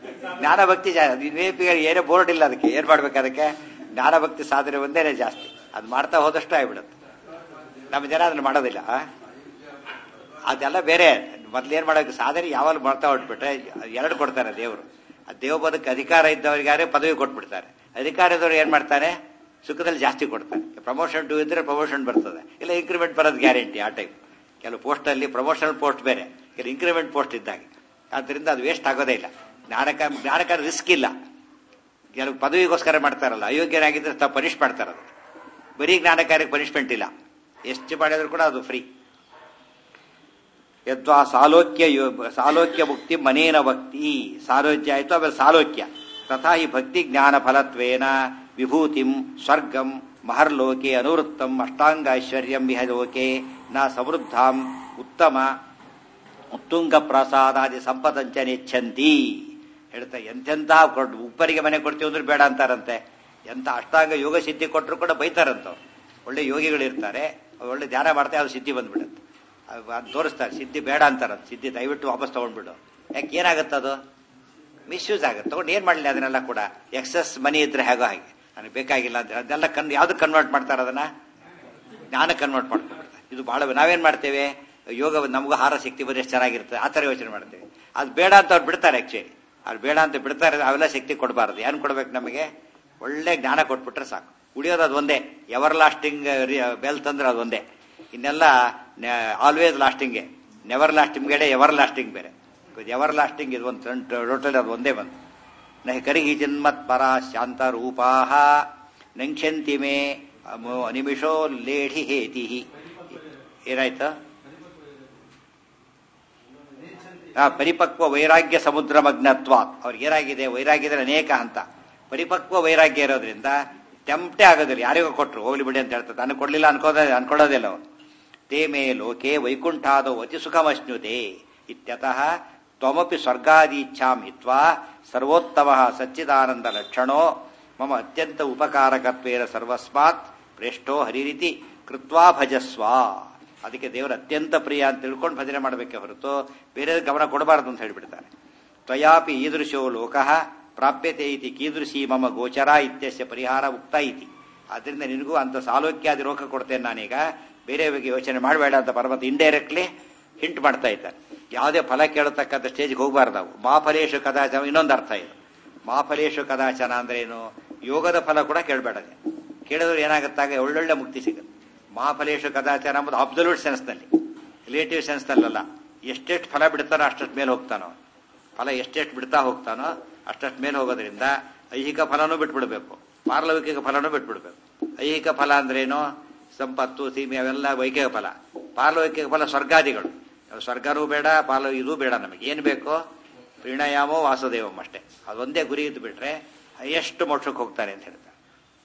ಜ್ಞಾನ ಭಕ್ತಿ ವಿ ಎ ಪಿ ಏನೋ ಬೋರ್ಡ್ ಇಲ್ಲ ಅದಕ್ಕೆ ಏನ್ ಮಾಡ್ಬೇಕು ಅದಕ್ಕೆ ಜ್ಞಾನ ಭಕ್ತಿ ಸಾಧನೆ ಒಂದೇನೆ ಜಾಸ್ತಿ ಅದು ಮಾಡ್ತಾ ಹೋದಷ್ಟು ಆಗ್ಬಿಡುತ್ತೆ ನಮ್ಮ ಜನ ಅದನ್ನ ಮಾಡೋದಿಲ್ಲ ಆ? ಅದೆಲ್ಲ ಬೇರೆ ಮೊದ್ಲು ಏನ್ ಮಾಡೋಕೆ ಸಾಧನೆ ಯಾವಾಗ ಮಾಡ್ತಾ ಹೊಟ್ಬಿಟ್ರೆ ಎರಡು ಕೊಡ್ತಾರೆ ದೇವರು ಆ ದೇವ ಬದುಕು ಅಧಿಕಾರ ಇದ್ದವರಿಗಾರೆ ಪದವಿ ಕೊಟ್ಬಿಡ್ತಾರೆ ಅಧಿಕಾರ ಇದ್ದವ್ರು ಏನ್ ಮಾಡ್ತಾರೆ ಸುಖದಲ್ಲಿ ಜಾಸ್ತಿ ಕೊಡ್ತಾರೆ ಪ್ರಮೋಷನ್ ಟು ಇದ್ರೆ ಪ್ರಮೋಷನ್ ಬರ್ತದೆ ಇಲ್ಲ ಇನ್ಕ್ರಿಮೆಂಟ್ ಬರೋದು ಗ್ಯಾರಂಟಿ ಆ ಟೈಪ್ ಕೆಲವು post ಅಲ್ಲಿ ಪ್ರಮೋಷನಲ್ ಪೋಸ್ಟ್ ಬೇರೆ ಕೆಲವು ಇನ್ಕ್ರಿಮೆಂಟ್ ಪೋಸ್ಟ್ ಇದ್ದಾಗ ಆದ್ರಿಂದ ಅದು ವೇಸ್ಟ್ ಆಗೋದೇ ಇಲ್ಲ ಜ್ಞಾನಕ ಜ್ಞಾನಕ ರಿಸ್ಕ್ ಇಲ್ಲ ಕೆಲವು ಪದವಿಗೋಸ್ಕರ ಮಾಡ್ತಾರಲ್ಲ ಅಯೋಗ್ಯರಾಗಿದ್ರೆ ತಾವು ಪನಿಷ್ ಮಾಡ್ತಾರೆ ಅದು ಬರೀ ಜ್ಞಾನಕಾರ್ಯಕ್ಕೆ ಪನಿಷ್ಮೆಂಟ್ ಇಲ್ಲ ಎಷ್ಟು ಮಾಡಿದ್ರು ಕೂಡ ಅದು ಫ್ರೀ ಯದ್ವಾ ಸಾಲೋಕ್ಯ ಯೋ- ಸಾಲೋಕ್ಯ ಮುಕ್ತಿ ಮನೇನ ಭಕ್ತಿ ಸಾಲೋಕ್ಯ ಆಯ್ತು ಆಮೇಲೆ ಸಾಲೋಕ್ಯ ತಥಾ ಈ ಭಕ್ತಿ ಜ್ಞಾನ ಫಲತ್ವೇನ ವಿಭೂತಿಂ ಸ್ವರ್ಗಂ ಮಹರ್ಲೋಕೆ ಅನುವೃತ್ತಂ ಅಷ್ಟಾಂಗ ಐಶ್ವರ್ಯಂ ಇಹ ಲೋಕೆ ನ ಸಮೃದ್ಧಾಂ ಉತ್ತಮ ಉತ್ತುಂಗ ಪ್ರಸಾದಾದಿ ಸಂಪದಂಚ ನೆಚ್ಚಂತಿ ಹೇಳ್ತಾ ಎಂತೆಂಥ ಕೊಟ್ಟು ಉಪ್ಪರಿಗೆ ಮನೆ ಕೊಡ್ತೀವಿ ಅಂದ್ರೆ ಬೇಡ ಅಂತಾರಂತೆ ಎಂತ ಅಷ್ಟಾಂಗ ಯೋಗ ಸಿದ್ಧಿ ಕೊಟ್ಟರು ಕೂಡ ಬೈತಾರಂತವ್ರು ಒಳ್ಳೆ ಯೋಗಿಗಳಿರ್ತಾರೆ ಅವ್ರು ಒಳ್ಳೆ ಧ್ಯಾನ ಮಾಡ್ತಾರೆ ಅದು ಸಿದ್ಧಿ ಬಂದ್ಬಿಡುತ್ತೆ ಅದು ಅದ್ ತೋರಿಸ್ತಾರೆ ಸಿದ್ಧಿ ಬೇಡ ಅಂತಾರಂತ ಸಿದ್ಧಿ ದಯವಿಟ್ಟು ವಾಪಸ್ ತಗೊಂಡ್ಬಿಡು ಯಾಕೆ ಏನಾಗುತ್ತೆ ಅದು ಮಿಸ್ಯೂಸ್ ಆಗುತ್ತೆ ತಗೊಂಡು ಏನ್ ಮಾಡಲಿ ಅದನ್ನೆಲ್ಲ ಕೂಡ ಎಕ್ಸಸ್ ಮನಿ ಇದ್ರೆ ಹೇಗೋ ಹಾಗೆ ನನಗೆ ಬೇಕಾಗಿಲ್ಲ ಅಂತ ಅದೆಲ್ಲ ಕನ್ ಯಾವ್ದು ಕನ್ವರ್ಟ್ ಮಾಡ್ತಾರೆ ಅದನ್ನ ಜ್ಞಾನ ಕನ್ವರ್ಟ್ ಮಾಡ್ಕೊಂಡ್ಬಿಡ್ತಾರೆ ಇದು ಬಹಳ ನಾವೇನ್ ಮಾಡ್ತೇವೆ ಯೋಗ ನಮಗೂ ಹಾರ ಶಕ್ತಿ ಬಂದ್ರೆ ಎಷ್ಟು ಚೆನ್ನಾಗಿರುತ್ತೆ ಆ ಥರ ಯೋಚನೆ ಮಾಡ್ತೇವೆ ಅದು ಬೇಡ ಅಂತ ಅವ್ರು ಬಿಡ್ತಾರೆ ಆಕ್ಚುಲಿ ಅದು ಬೇಡ ಅಂತ ಬಿಡ್ತಾರೆ ಅವೆಲ್ಲ ಶಕ್ತಿ ಕೊಡಬಾರದು ಏನ್ ಕೊಡ್ಬೇಕು ನಮಗೆ ಒಳ್ಳೆ ಜ್ಞಾನ ಕೊಟ್ಬಿಟ್ರೆ ಸಾಕು ಉಳಿಯೋದು ಅದು ಒಂದೇ ಎವರ್ ಲಾಸ್ಟಿಂಗ್ ವೆಲ್ತ್ ಅಂದ್ರೆ ಅದು ಒಂದೇ ಇನ್ನೆಲ್ಲ ಆಲ್ವೇಸ್ ಲಾಸ್ಟಿಂಗ್ಗೆ ನೆವರ್ ಲಾಸ್ಟಿಂಗ್ ಬೇರೆ ಎವರ್ ಲಾಸ್ಟಿಂಗ್ ಬೇರೆ ಎವರ್ ಲಾಸ್ಟಿಂಗ್ ಇದು ಒಂದು ಟೋಟಲ್ ಅದು ಒಂದೇ ಬಂತು ನ ಕರಿಹಿ ಜನ್ಮತ್ ಪರ ಶಾಂತ ರೂಪಾಹ ನಂಕ್ಷಂತಿ ಮೇ ಅಮೋ- ಅನಿಮಿಷೋ ಲೇಢಿ ಹೇತಿ ಏನಾಯ್ತು ಆ ಪರಿಪಕ್ವ ವೈರಾಗ್ಯ ಸಮುದ್ರ ಮಗ್ನತ್ವ ಅವ್ರಿಗೆ ಏನಾಗಿದೆ ವೈರಾಗ್ಯದಲ್ಲಿ ಅನೇಕ ಹಂತ ಪರಿಪಕ್ವ ವೈರಾಗ್ಯ ಇರೋದ್ರಿಂದ ಟೆಂಪ್ಟೇ ಆಗೋದಿಲ್ಲ ಯಾರಿಗೋ ಕೊಟ್ರು ಹೋಗ್ಲಿ ಬಿಡಿ ಅಂತ ಹೇಳ್ತಾರೆ ನನಗೆ ಕೊಡ್ಲಿಲ್ಲ ಅನ್ಕೋದ ಅನ್ಕೊಳ್ಳೋದಿಲ್ಲ ಅವರು ತೇ ಮೇ ಲೋಕೆ ವೈಕುಂಠಾದೋ ಅತಿ ಸುಖಮಶ್ನುತೆ ಇತ್ಯತಃ ತ್ವಮಪಿ ಸ್ವರ್ಗಾದೀಚ್ಛಾಂ ಹಿತ್ವಾ ಸರ್ವೋತ್ತಮ ಸಚ್ಚಿದಾನಂದ ಲಕ್ಷಣೋ ಮಮ ಅತ್ಯಂತ ಉಪಕಾರಕತ್ವೇನ ಸರ್ವಸ್ಮಾತ್ ಪ್ರೇಷ್ಠೋ ಹರಿರಿತಿ ಕೃತ್ವಾ ಭಜಸ್ವ ಅದಕ್ಕೆ ದೇವರ ಅತ್ಯಂತ ಪ್ರಿಯ ಅಂತ ತಿಳ್ಕೊಂಡು ಭಜನೆ ಮಾಡಬೇಕೆ ಹೊರತು ಬೇರೆ ಗಮನ ಕೊಡಬಾರದು ಅಂತ ಹೇಳಿಬಿಡ್ತಾರೆ ತ್ವಯಾಪಿ ಈದೃಶೋ ಲೋಕಃ ಪ್ರಾಪ್ಯತೆ ಇತಿ ಕೀದೃಶಿ ಮಮ ಗೋಚರ ಇತ್ಯಸ್ಯ ಪರಿಹಾರ ಉಕ್ತ ಇತಿ ಆದ್ರಿಂದ ನಿನಗೂ ಅಂತ ಸಾಲೋಕ್ಯಾದಿ ರೋಗ ಕೊಡ್ತೇನೆ ನಾನೀಗ ಬೇರೆ ಬಗ್ಗೆ ಯೋಚನೆ ಮಾಡಬೇಡ ಅಂತ ಪರಮತ ಇಂಡೈರೆಕ್ಟ್ಲಿ ಹಿಂಟ್ ಮಾಡ್ತಾ ಇದ್ದಾರೆ ಯಾವುದೇ ಫಲ ಕೇಳತಕ್ಕಂಥ ಸ್ಟೇಜ್ಗೆ ಹೋಗಬಾರ್ದು ನಾವು ಮಾಫಲೇಶು ಕದಾಚನ ಇನ್ನೊಂದು ಅರ್ಥ ಇದು ಮಾಫಲೇಶು ಕದಾಚನ ಅಂದ್ರೆ ಏನು ಯೋಗದ ಫಲ ಕೂಡ ಕೇಳಬೇಡ ಕೇಳಿದ್ರೆ ಏನಾಗುತ್ತಾಗ ಒಳ್ಳೊಳ್ಳೆ ಮುಕ್ತಿ ಸಿಗುತ್ತೆ ಮಹಾಫಲೇಶು ಕದಾಚಾರ ಎಂಬುದು ಅಬ್ಸಲ್ಯೂಟ್ ಸೆನ್ಸ್ನಲ್ಲಿ ರಿಲೇಟಿವ್ ಸೆನ್ಸ್ನಲ್ಲ ಎಷ್ಟೆಷ್ಟು ಫಲ ಬಿಡ್ತಾನೋ ಅಷ್ಟಷ್ಟು ಮೇಲೆ ಹೋಗ್ತಾನೋ ಫಲ ಎಷ್ಟೆಷ್ಟು ಬಿಡ್ತಾ ಹೋಗ್ತಾನೋ ಅಷ್ಟಷ್ಟು ಮೇಲೆ ಹೋಗೋದ್ರಿಂದ ಐಹಿಕ ಫಲನೂ ಬಿಟ್ಬಿಡ್ಬೇಕು ಪಾರ್ಲೌಕಿಕ ಫಲನೂ ಬಿಟ್ಬಿಡ್ಬೇಕು ಐಹಿಕ ಫಲ ಅಂದ್ರೇನು ಸಂಪತ್ತು ಸೀಮೆ ಅವೆಲ್ಲ ವೈಕಿಕ ಫಲ ಪಾರ್ಲೌಕಿಕ ಫಲ ಸ್ವರ್ಗಾದಿಗಳು ಸ್ವರ್ಗನೂ ಬೇಡ ಪಾಲ ಇದೂ ಬೇಡ ನಮಗೆ ಏನು ಬೇಕೋ ಪ್ರಣಯಾಮೋ ವಾಸುದೇವಂ ಅಷ್ಟೇ ಅದೊಂದೇ ಗುರಿ ಇದ್ದು ಬಿಟ್ರೆ ಎಷ್ಟು ಮೋಕ್ಷಕ್ಕೆ ಹೋಗ್ತಾರೆ ಅಂತ ಹೇಳ್ತಾರೆ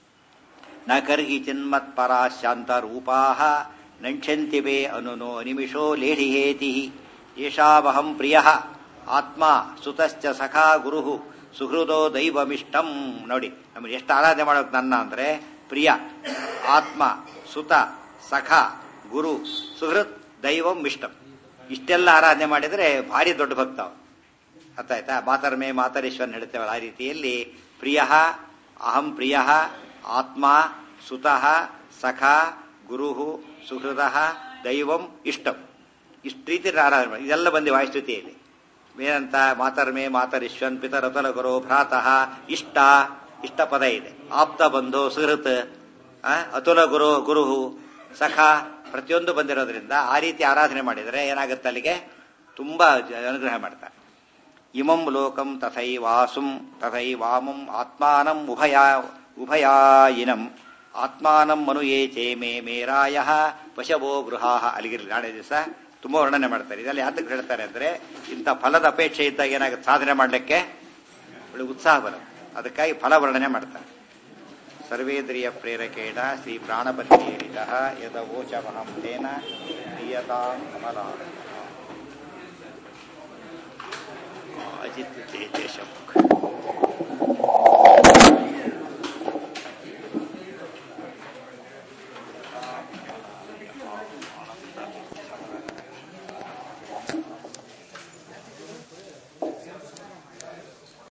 ನ ಕರ್ಹಿ ಚಿನ್ಮತ್ಪರ ಶಾಂತ ರೂಪಾಹ ನಂಕ್ಷಂತಿ ಮೇ ಅನುನೋ ನಿಮಿಷೋ ಲೇಢಿಹೇತಿ ಯೇಷಾವಹಂ ಪ್ರಿಯ ಆತ್ಮ ಸುತಶ್ಚ ಸಖಾ ಗುರು ಸುಹೃದೋ ದೈವಮಿಷ್ಟಂ ನೋಡಿ ನಮಗೆ ಎಷ್ಟು ಆರಾಧನೆ ಮಾಡೋಕೆ ನನ್ನ ಅಂದ್ರೆ ಪ್ರಿಯ ಆತ್ಮ ಸುತ ಸಖ ಗುರು ಸುಹೃತ್ ದೈವಂ ಇಷ್ಟಂ ಇಷ್ಟೆಲ್ಲ ಆರಾಧನೆ ಮಾಡಿದ್ರೆ ಭಾರಿ ದೊಡ್ಡ ಭಕ್ತ ಅವನು ಅರ್ಥ ಆಯ್ತಾ ಮಾತರ್ಮೇ ಮಾತರೇಶ್ವರನ್ ಹೇಳ್ತೇವಲ್ಲ ಆ ರೀತಿಯಲ್ಲಿ ಪ್ರಿಯ ಅಹಂ ಪ್ರಿಯ ಆತ್ಮ ಸುತಃ ಸಖ ಗುರು ಸುಹೃದ ದೈವಂ ಇಷ್ಟಂ ಇಷ್ಟು ರೀತಿ ಆರಾಧನೆ ಮಾಡಿ ಇದೆಲ್ಲ ಬಂದಿ ವಾಯುಸ್ತುತಿಯಲ್ಲಿ ಏನಂತ ಮಾತರ್ಮೇ ಮಾತರಿಶ್ವನ್ ಪಿತರತಲ ಗುರು ಭ್ರಾತಃ ಇಷ್ಟ ಇಷ್ಟ ಪದ ಇದೆ ಆಪ್ತ ಬಂಧು ಸುಹೃತ್ ಆ, ಅತುಲ ಗುರು ಗುರು ಸಖ ಪ್ರತಿಯೊಂದು ಬಂದಿರೋದ್ರಿಂದ ಆ ರೀತಿ ಆರಾಧನೆ ಮಾಡಿದರೆ ಏನಾಗುತ್ತೆ ಅಲ್ಲಿಗೆ ತುಂಬಾ ಜ- ಅನುಗ್ರಹ ಮಾಡ್ತಾರೆ ಇಮಂ ಲೋಕಂ ತಥೈವಾಸುಂ ತಥೈವಾಮಂ ಆತ್ಮಾನಂ ಉಭಯ ಉಭಯಾಯಿನಂ ಆತ್ಮಾನಂ ಮನುಯೇ ಚೇಮೇ ಮೇರಾಯ ಪಶವೋ ಗೃಹಾಹ ಅಲ್ಲಿಗಿರಲಿ ನಾಳೆ ದಿವಸ ತುಂಬಾ ವರ್ಣನೆ ಮಾಡ್ತಾರೆ ಇದೆಲ್ಲ ಯಾತಕ್ಕೆ ಹೇಳ್ತಾರೆ ಅಂದ್ರೆ ಇಂಥ ಫಲದ ಅಪೇಕ್ಷೆ ಇದ್ದಾಗ ಏನಾಗುತ್ತೆ ಸಾಧನೆ ಮಾಡಲಿಕ್ಕೆ ಒಳ್ಳೆ ಉತ್ಸಾಹ ಬರುತ್ತೆ ಅದಕ್ಕಾಗಿ ಫಲ ವರ್ಣನೆ ಮಾಡ್ತಾರೆ ಸರ್ವೇಂದ್ರಿಯ ಪ್ರೇರಕೇಣ ಶ್ರೀ ಪ್ರಾಣಪತಿಯೇರಿತ ಯದವೋಚಮಹಂ ತೇನ ಪ್ರಿಯತಾಂ ಕಮಲಾ ಅಜಿತ್ ದೇಶಮುಖ